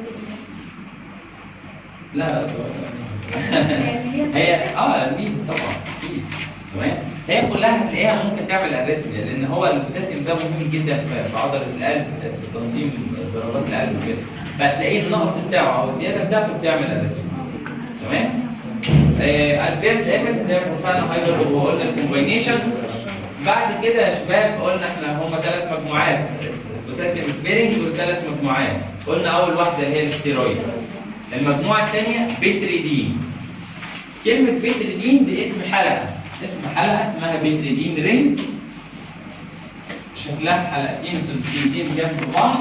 لا لا هي اه دي طبعا أكيد. تمام هي كلها هتلاقيها ممكن تعمل اريثميا لان هو البوتاسيوم ده مهم جدا في في عضله القلب في تنظيم ضربات القلب وكده فهتلاقيه النقص بتاعه او الزياده بتاعته بتعمل اريثميا تمام الفيرس افكت زي ما اتفقنا هايدر وقلنا الكومباينيشن بعد كده يا شباب قلنا احنا هم ثلاث مجموعات بوتاسيوم سبيرنج وثلاث مجموعات قلنا اول واحده اللي هي الستيرويد المجموعه الثانيه بتريدين كلمه بتريدين دي اسم حلقه اسم حلقه اسمها بتريدين رينج شكلها حلقتين ثلاثيتين جنب بعض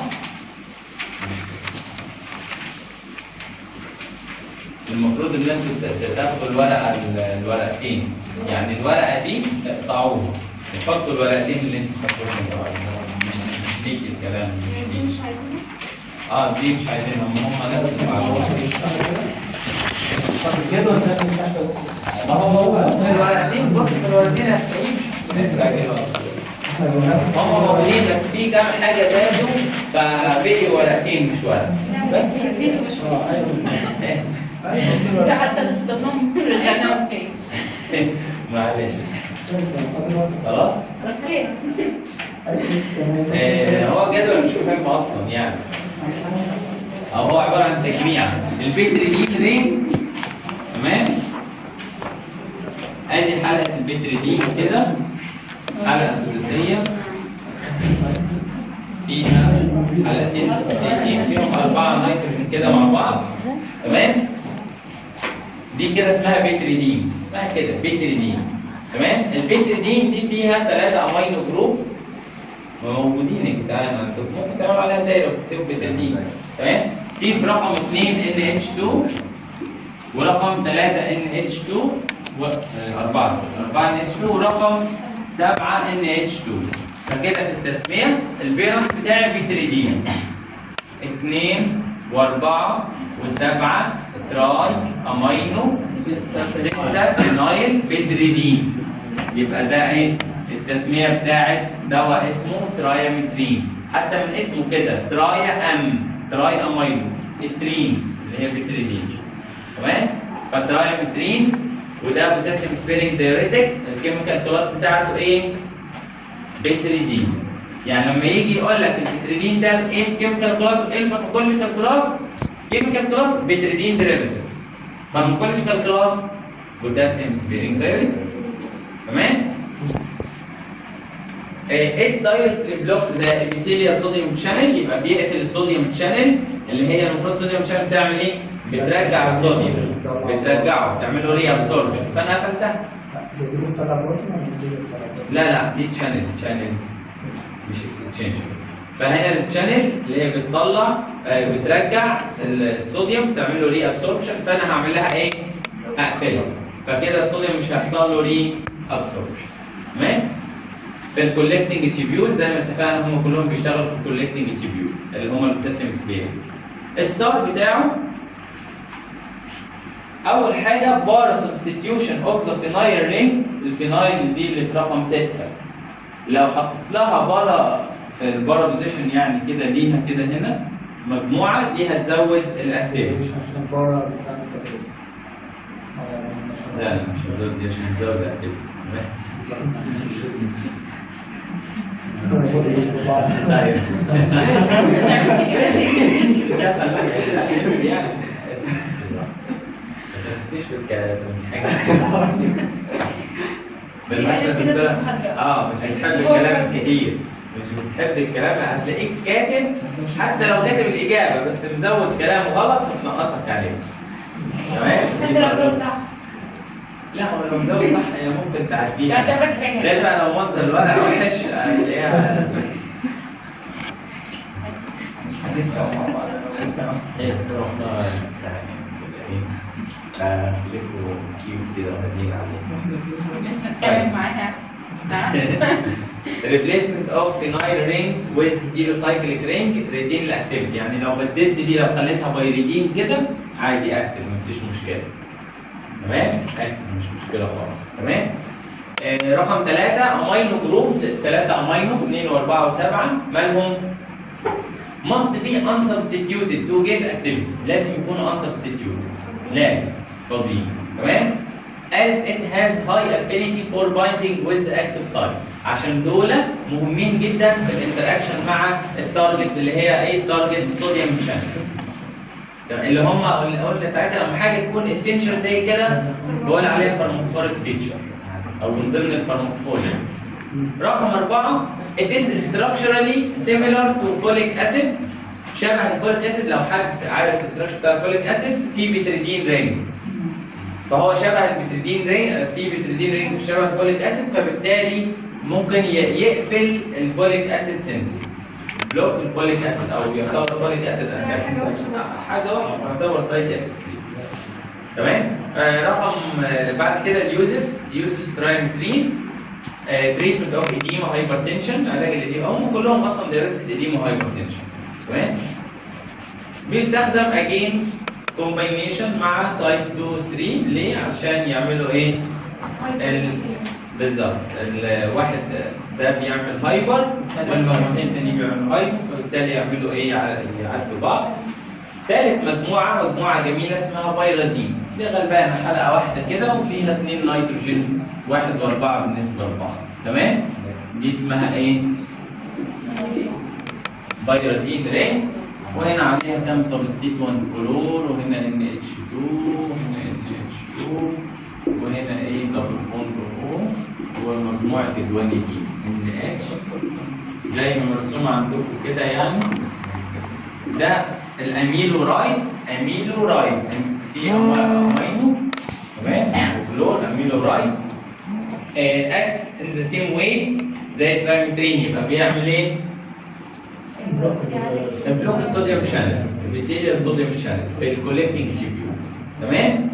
المفروض ان انتوا ت- تاخدوا الورقه ال- الورقتين يعني الورقه دي تقطعوها تحطوا الورقتين اللي انتوا خدتوهم مش ليك الكلام مش ليك مش عايزينها اه دي مش عايزينهم هم نفس المعلومه الجدول ده من تحت ما هو هو الورقتين بص في الورقتين هتلاقيه نسبة كده هم موجودين بس في كام حاجة زادوا فبقي ورقتين مش ورقة بس يزيد مش ده حتى مش ضمنهم رجعنا اوكي معلش خلاص اوكي آه، هو جدول مش مهم اصلا يعني او هو عباره عن تجميع البتر دي ترين تمام ادي حلقه البتر دي كده حلقه سداسيه فيها حلقتين سداسيتين فيهم اربعه نيتروجين كده مع بعض تمام دي كده اسمها بتريدين اسمها كده بتريدين تمام البتريدين دي فيها ثلاثه امينو جروبس موجودين يا جدعان انتوا ممكن تعملوا عليها دايره وتكتبوا بتريدين تمام في في رقم 2 ان اتش 2 ورقم 3 ان اتش 2 و 4 4 ان اتش 2 ورقم 7 ان اتش 2 فكده في التسميه البيرنت بتاعي بتريدين 2 واربعة وسبعة تراي امينو ستة فينايل بيدريدين يبقى ده ايه التسمية بتاعت دواء اسمه ترايامترين حتى من اسمه كده ترايا ام تراي امينو الترين اللي هي بيدريدين تمام فالترايامترين وده بوتاسيوم سبيرنج دايوريتك الكيميكال كلاس بتاعته ايه بتريدين يعني لما يجي يقول لك البتريدين ده ايه الكيميكال كلاس وايه الفارماكولوجيكال كلاس كيميكال كلاس بتريدين ديريفيتيف فارماكولوجيكال كلاس بوتاسيوم سبيرنج دايركت تمام ايه الدايركت بلوك زي ابيثيليال صوديوم شانل يبقى بيقفل الصوديوم شانل اللي هي المفروض الصوديوم شانل بتعمل ايه؟ بترجع الصوديوم بترجعه بتعمل له ري ابسوربشن فانا قفلتها لا لا دي تشانل تشانل مش اكستشينج فهنا التشانل اللي هي بتطلع آه، بترجع الصوديوم تعمل له ري ابسوربشن فانا هعمل لها ايه؟ اقفلها فكده الصوديوم مش هيحصل له ري ابسوربشن تمام؟ في الكولكتنج تيبيول زي ما اتفقنا هم كلهم بيشتغلوا في الكولكتنج تيبيول اللي هم البوتاسيوم سبير الستار بتاعه اول حاجه بارا سبستيتيوشن اوف ذا فينايل رينج الفينايل دي اللي في رقم 6 لو حطيت لها بارا في البارا بوزيشن يعني كده ليها كده هنا مجموعه دي هتزود الاكتيفيتي عشان بره بتعمل كده لا لا مش هتزود دي عشان تزود الاكتيفيتي طيب ما تعملش كده لا خليها يعني بس ما تفتيش في الكلام حاجه بالمثل الدكتورة اه مش بتحب الكلام كتير مش بتحب الكلام هتلاقيك كاتب حتى لو كاتب الاجابه بس مزود كلام غلط مش ناقصك عليه تمام حتى لو زود صح لا هو لو مزود صح هي ممكن تعديها تعتبرك فاهم. لان بقى لو منظر الورق وحش هتلاقيها ايه رحنا خليكوا كيوت كده وهادين عليه مش هتكلم معاها replacement of phenyl ring with heterocyclic ring retain activity يعني لو بدلت دي لو خليتها بايريدين كده عادي اكتف مفيش مشكله تمام اكتف مش مشكله خالص تمام آه رقم ثلاثة امينو جروبز ثلاثة امينو 2 و4 و7 مالهم must be unsubstituted to give activity لازم يكونوا unsubstituted لازم فاضيين تمام as it has high affinity for binding with the active site عشان دول مهمين جدا في الانتراكشن مع التارجت اللي هي ايه التارجت صوديوم شانل اللي هم اللي قلنا ساعتها لما حاجه تكون اسينشال زي كده بقول عليها فارماكوفوريك فيتشر او من ضمن الفارماكوفوريا رقم أربعة it is structurally similar to folic acid شبه الفوليك اسيد لو حد عارف الاستراكشر بتاع الفوليك اسيد في بتريدين رينج فهو شبه البتريدين رينج في بتريدين رينج في شبه الفوليك اسيد فبالتالي ممكن ي- يقفل الفوليك اسيد سينسز بلوك الفوليك اسيد او يعتبر الفوليك اسيد حاجة وحشة بقى. حاجه وحشه يعتبر سايد اسيد تمام آه رقم آه بعد كده اليوزز يوز ترايمترين تريتمنت اوف ايديما هايبرتنشن علاج الاديما هم كلهم اصلا دايركتس ايديما هايبرتنشن تمام بيستخدم اجين كومباينيشن مع سايت 2 3 ليه عشان يعملوا ايه ال... بالظبط الواحد ده بيعمل هايبر والمجموعتين التاني بيعملوا هايبر فبالتالي يعملوا ايه يع- يعدوا بعض ثالث مجموعة مجموعة جميلة اسمها بايرازين دي غلبانة حلقة واحدة كده وفيها اثنين نيتروجين واحد واربعة بالنسبة لبعض تمام؟ دي اسمها ايه؟ بايرازين رينج وهنا عليها كام سبستيتوانت كلور وهنا ان اتش 2 وهنا ان اتش 2 وهنا ايه دبل بوند او ومجموعة الجوانيدين ان اتش زي ما مرسوم عندكم كده يعني ده الاميلو رايد اميلو رايد في امينو تمام وكلور اميلو رايد اكتس ان ذا سيم واي زي الترايمترين يبقى بيعمل ايه؟ بلوك الصوديوم شانل بيسيل الصوديوم شانل في الكولكتنج تيبيول تمام؟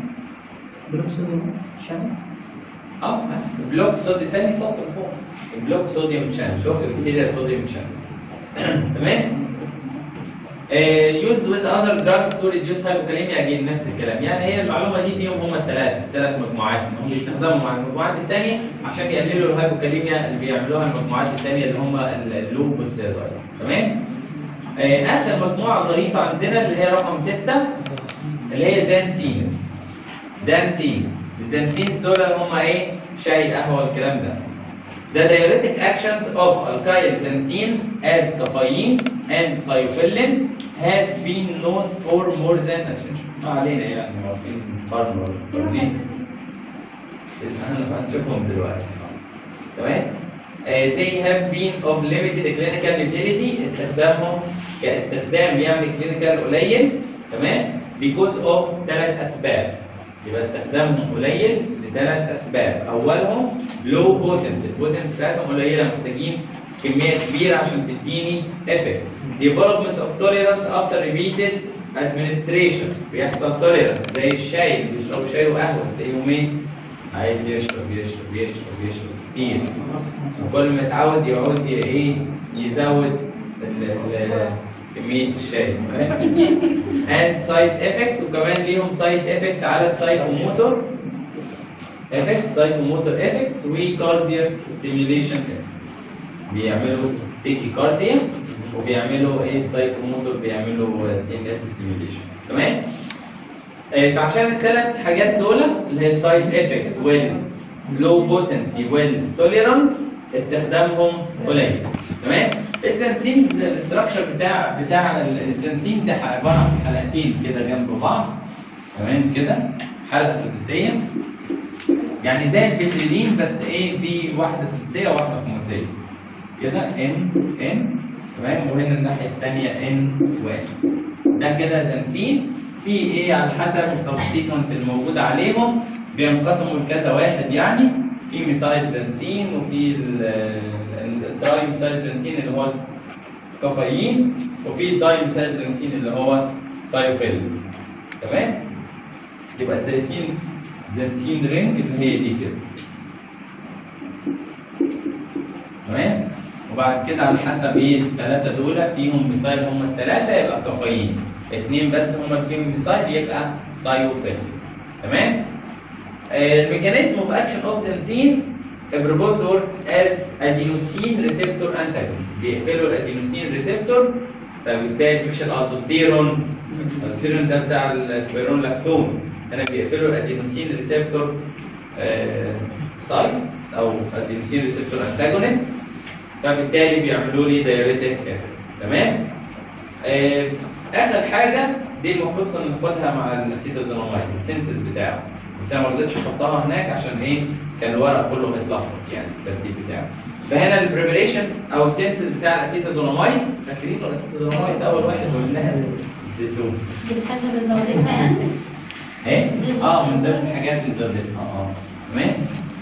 اه بلوك صوديوم ثاني سطر فوق بلوك صوديوم شانل شوف بيسيل صوديوم شانل تمام؟ يوزد ويز اذر دراجز تو ريديوس هايبوكاليميا اجين نفس الكلام يعني هي المعلومه دي فيهم هم الثلاث ثلاث مجموعات هم بيستخدموا مع المجموعات الثانيه عشان يقللوا الهايبوكاليميا اللي بيعملوها المجموعات الثانيه اللي هم اللوب والسيزايد تمام آه، اخر مجموعه ظريفه عندنا اللي هي رقم سته اللي هي زانسينز زانسينز الزانسينز دول اللي هم ايه شاي قهوه والكلام ده The diuretic actions of alkyl xanthines as caffeine and cyphillin have been known for more than ما علينا يعني عارفين برضه هنشوفهم دلوقتي تمام آه، they have been of limited clinical utility استخدامهم كاستخدام يعني clinical قليل تمام because of ثلاث اسباب يبقى استخدامهم قليل لثلاث اسباب اولهم لو بوتنس البوتنس بتاعتهم قليله محتاجين كميه كبيره عشان تديني افكت development of tolerance after repeated administration بيحصل tolerance زي الشاي اللي بيشربوا شاي وقهوه تلاقيهم ايه عايز يشرب يشرب يشرب يشرب كتير وكل ما يتعود يعوز ي- ايه يزود ال- ال- كميه الشاي and side effect وكمان ليهم side effect على السايكوموتور effect psychomotor effects وكاردياك stimulation effect بيعملوا تيكي كارديا وبيعملوا ايه سايكوموتور بيعملوا سي ان اس ستيميوليشن تمام آه، فعشان الثلاث حاجات دول اللي هي السايد افكت واللو بوتنسي والتوليرانس استخدامهم قليل تمام الزنسين الاستراكشر بتاع بتاع الزنسين ده عباره عن حلقتين كده جنب بعض تمام كده حلقه سداسيه يعني زي البتريدين بس ايه دي واحده سداسيه وواحده خماسيه كده ان ان تمام وهنا الناحيه الثانيه ان وان ده كده زنسين في ايه على حسب السبستيتوانت الموجود عليهم بينقسموا لكذا واحد يعني في ميثايل زنسين وفي الدراي ميثايل زنسين اللي هو الكافيين وفي الداي ميثايل زنسين اللي هو سايوفيل تمام يبقى زنسين زنسين رينج اللي هي دي كده تمام وبعد كده على حسب ايه الثلاثه دول فيهم ميثايل هم الثلاثه يبقى كافيين اثنين بس هم اللي فيهم ميثايل يبقى سايوفيل تمام الميكانيزم اوف اكشن اوف زنزين البروبوتور از ادينوسين ريسبتور انتاجونست بيقفلوا الادينوسين ريسبتور فبالتالي مش الالدوستيرون الالدوستيرون ده بتاع السبيرون لاكتون هنا بيقفلوا الادينوسين ريسبتور سايت او ادينوسين ريسبتور انتاجونست فبالتالي بيعملوا لي دايوريتك افكت تمام آه، اخر حاجه دي المفروض كنا ناخدها مع الاسيتازونامايد السنسز بتاعه بس انا ما رضيتش احطها هناك عشان ايه كان الورق كله متلخبط يعني الترتيب بتاعه فهنا البريبريشن او السنسز بتاع الاسيتازونامايد فاكرين الاسيتازونامايد ده اول واحد قلناها الزيتون دي الحاجة اللي زودتها يعني ايه اه من ضمن الحاجات اللي زودتها اه اه تمام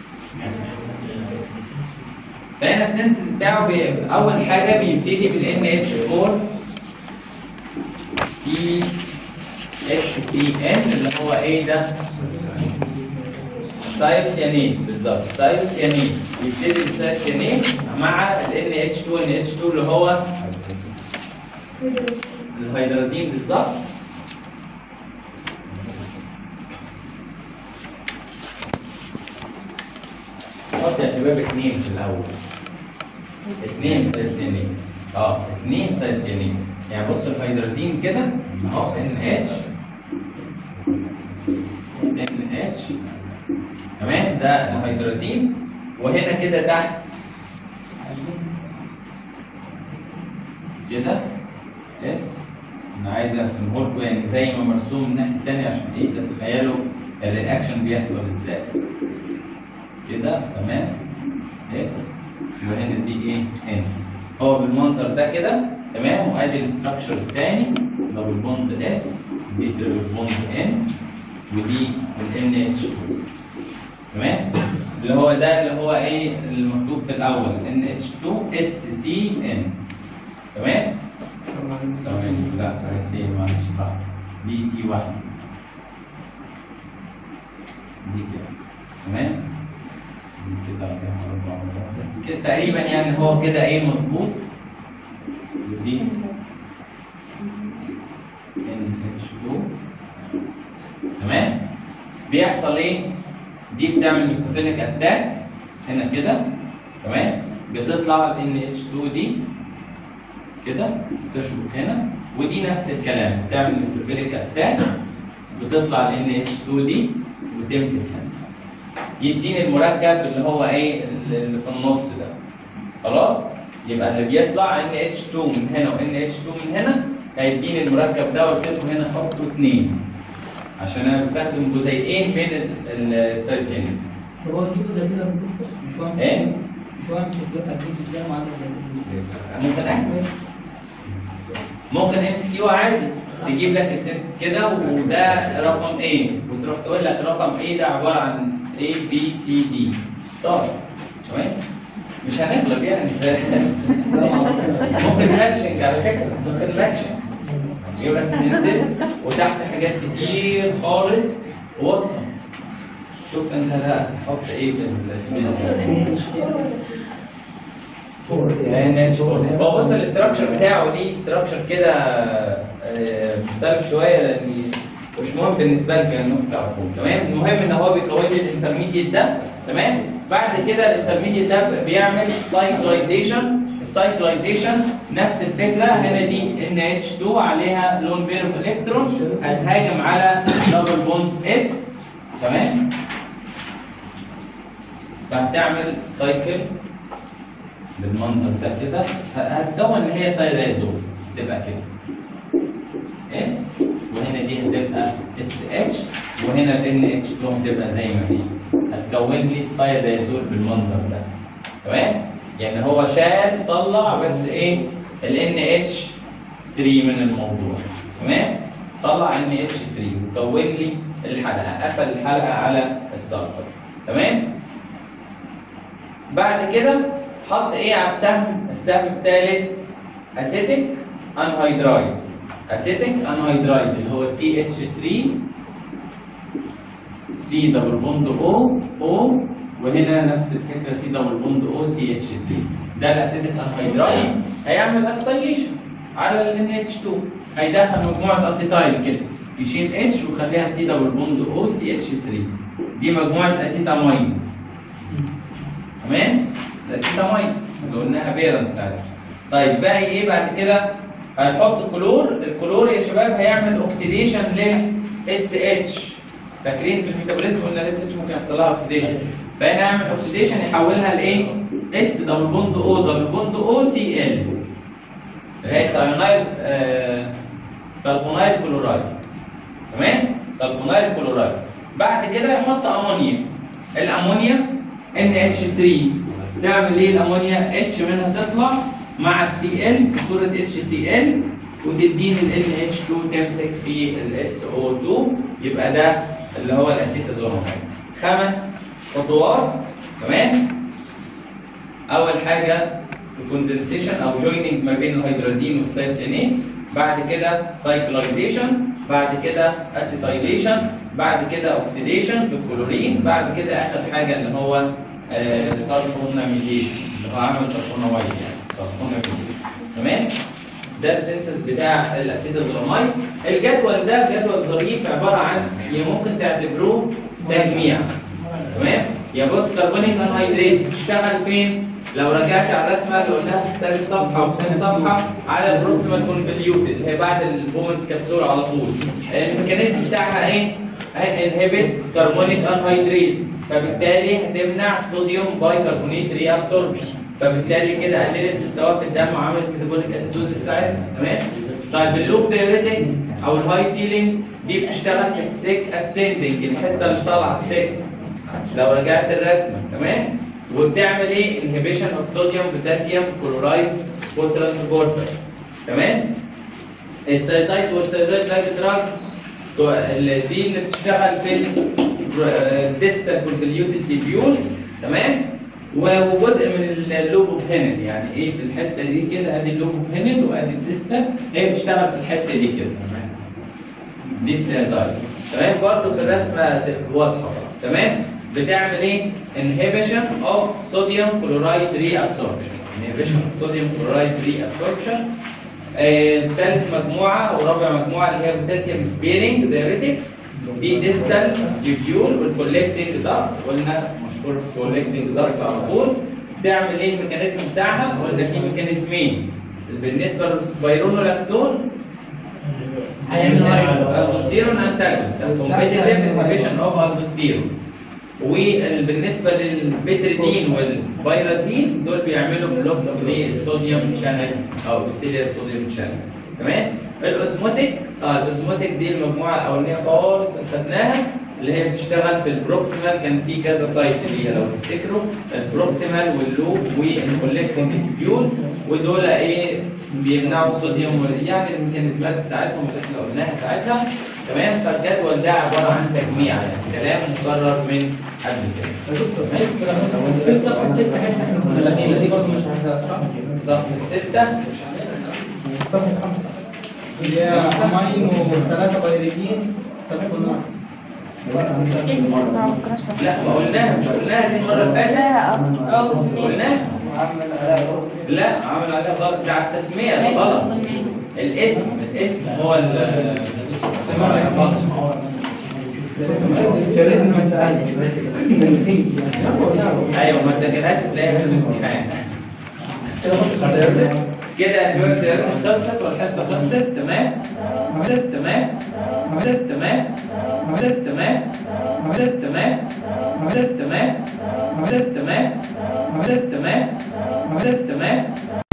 فهنا السنسز بتاعه بي... اول حاجه بيبتدي بال NH4 سي اتش سي ان اللي هو ايه ده؟ سايوسيانين بالظبط سايوسيانين يبتدي بالسايوسيانين مع ال NH2 NH2 اللي هو الهيدرازين بالظبط حط يا شباب اثنين في الاول اثنين سايسيانين اه اثنين سايسيانين يعني بص الهيدرازين كده اهو ان اتش ان اتش تمام ده الهيدرازين وهنا كده تحت كده اس انا عايز ارسمه لكم يعني زي ما مرسوم من الناحيه الثانيه عشان ايه تتخيلوا الرياكشن بيحصل ازاي كده تمام اس وهنا دي ايه ان هو بالمنظر ده كده تمام وادي الاستراكشر الثاني دبل بوند اس دي تريبل بوند ان ودي الان اتش 2 تمام اللي هو ده اللي هو ايه المكتوب في الاول ان اتش 2 اس سي ان تمام ثواني لا ثواني معلش لحظه دي سي واحد دي كده تمام دي كده عليها أربع مرات. كده تقريبا يعني هو كده ايه مظبوط ودي ان اتش 2 تمام بيحصل ايه دي بتعمل نيوكليك اتاك هنا كده تمام بتطلع ال ان اتش 2 دي كده تشبك هنا ودي نفس الكلام بتعمل نيوكليك اتاك بتطلع ال ان اتش 2 دي وتمسك هنا يديني المركب اللي هو ايه اللي في النص ده خلاص يبقى اللي بيطلع ان اتش 2 من هنا وان اتش 2 من هنا هيديني المركب ده قلت لكم هنا حطوا اثنين عشان انا بستخدم جزيئين من ال- السايسين هو تجيبه زي كده مش هو امسك ايه مش هو امسك كده هتجيب ازاي معادله زي كده ممكن اكمل ممكن ام سي كيو عادي تجيب لك السنس كده وده رقم ايه وتروح تقول لك رقم ايه ده عباره عن A B C D طيب تمام مش هنغلب يعني ممكن ماتشنج على فكره ممكن ماتشنج يجيب لك السنسز وتحت حاجات كتير خالص ووصل شوف انت ده تحط ايه في السبيس هو بص الاستراكشر بتاعه دي استراكشر كده آه، مختلف شويه لان مش مهم بالنسبه لك انكم تعرفوه تمام المهم ان هو بيكون لي الانترميديت ده تمام بعد كده الانترميديت ده بيعمل سايكلايزيشن السايكلايزيشن نفس الفكره هنا دي ان اتش 2 عليها لون بير اوف الكترون هتهاجم على دبل بوند اس تمام فهتعمل سايكل بالمنظر ده كده هتكون اللي هي سايلازول تبقى كده اس وهنا دي هتبقى اس اتش وهنا ال ان اتش 2 هتبقى زي ما هي هتكون لي سايلازول بالمنظر ده تمام يعني هو شال طلع بس ايه ال ان اتش 3 من الموضوع تمام طلع ان اتش 3 وكون لي الحلقه قفل الحلقه على السلفر تمام بعد كده حط ايه على السهم السهم الثالث اسيتيك انهيدرايد اسيتيك انهيدرايد اللي هو سي اتش 3 سي دبل بوند او او وهنا نفس الفكره سي دبل بوند او سي اتش 3 ده الاسيتيك انهيدرايد هيعمل اسيتايليشن على ال NH2 هيدخل مجموعه اسيتايل كده يشيل اتش ويخليها سي دبل بوند او سي اتش 3 دي مجموعه اسيتامين تمام الاسيتامين اللي قلناها بيرنت ساعتها طيب باقي ايه بعد كده هيحط كلور الكلور يا شباب هيعمل اوكسيديشن لل اس اتش فاكرين في الميتابوليزم قلنا الاس اتش ممكن يحصل لها اوكسيديشن فهنا يعمل اوكسيديشن يحولها لايه اس دبل بوند او دبل بوند او سي ال اللي هي سايونايل آه سلفونايل كلورايد تمام سلفونايل كلورايد بعد كده يحط امونيا الامونيا NH3 تعمل ايه الامونيا اتش منها تطلع مع السي ال في صوره اتش سي ال وتديني ال NH2 تمسك في ال SO2 يبقى ده اللي هو الاسيتازولامين خمس خطوات تمام اول حاجه الكوندنسيشن او جويننج ما بين الهيدرازين والسايسينين بعد كده سايكلايزيشن بعد كده اسيتايليشن بعد كده اوكسيديشن بالكلورين بعد كده اخر حاجه اللي هو سلفوناميديشن اللي هو عمل سلفوناميد يعني سلفوناميديشن تمام ده السنسس بتاع الاسيتازولاميد الجدول ده جدول ظريف عباره عن يا ممكن تعتبروه تجميع تمام يا بص كربونيك انهيدريت بتشتغل فين لو رجعت على الرسمه اللي قلناها في ثالث صفحه وثاني صفحه على البروكسيمال كونفوليوتد اللي هي بعد البومنز كبسول على طول الميكانيزم بتاعها ايه؟ انهبت كربونيك انهيدريز فبالتالي هتمنع صوديوم باي كربونيت ري ابسوربشن فبالتالي كده قللت مستواه في الدم وعملت ميتابوليك اسيدوز ساعتها تمام؟ طيب اللوب دايريتك او الهاي سيلينج دي بتشتغل في السيك اسندنج الحته اللي طالعه السيك لو رجعت الرسمه تمام؟ وبتعمل ايه؟ انهبيشن اوف صوديوم بوتاسيوم كلورايد كوترانسبورتر تمام؟ السايزايت والسايزايت لايك دراج دي اللي بتشتغل في الديستال كونفوليوتد تيبيول تمام؟ وجزء من اللوب اوف هينل يعني ايه في الحته دي كده ادي اللوب اوف هينل وادي الديستال هي بتشتغل في الحته دي كده دي السايزايت تمام برضه في الرسمه واضحه تمام؟ بتعمل ايه؟ inhibition of sodium chloride reabsorption inhibition of sodium chloride reabsorption آه، ثالث مجموعة ورابع مجموعة اللي هي بوتاسيوم سبيرنج دايريتكس دي ديستال تيبيول والكولكتنج دارت قلنا مشهور في الكولكتنج دارت على طول تعمل ايه الميكانيزم بتاعها؟ قلنا في ميكانيزمين بالنسبة للسبايرونولاكتون هيعمل الدوستيرون انتاجونست كومبيتيتيف انهبيشن اوف الدوستيرون وبالنسبه للبتريدين والفيرازين دول بيعملوا بلوك للصوديوم شانل او السيلير صوديوم شانل تمام الاوزموتيك اه الاوزموتيك دي المجموعه الاولانيه خالص اللي خدناها اللي هي بتشتغل في البروكسيمال كان في كذا سايت اللي هي لو تفتكروا البروكسيمال واللوب والكولكتنج تيبيول ودول ايه بيمنعوا الصوديوم وال- يعني الميكانيزمات بتاعتهم اللي احنا قلناها ساعتها تمام فالجدول ده عباره عن تجميع يعني كلام مكرر من قبل كده في صفحة ستة حتة احنا كنا لاقيينها دي برضه مش هتحصل صفحه 6 صفحة خمسة اللي هي أمين وثلاثة بايريدين سلفونات لا ما قلناها مش قلناها دي المره اللي فاتت لا اه قلناها لا عمل عليها غلط ده على التسميه ده غلط الاسم الاسم هو ال غلط شريت المسألة ايوه ما تذاكرهاش تلاقيها في الامتحان كده يا شباب الدراسة خلصت والحصة خلصت تمام خلصت تمام خلصت تمام خلصت تمام خلصت تمام خلصت تمام خلصت تمام خلصت تمام خلصت تمام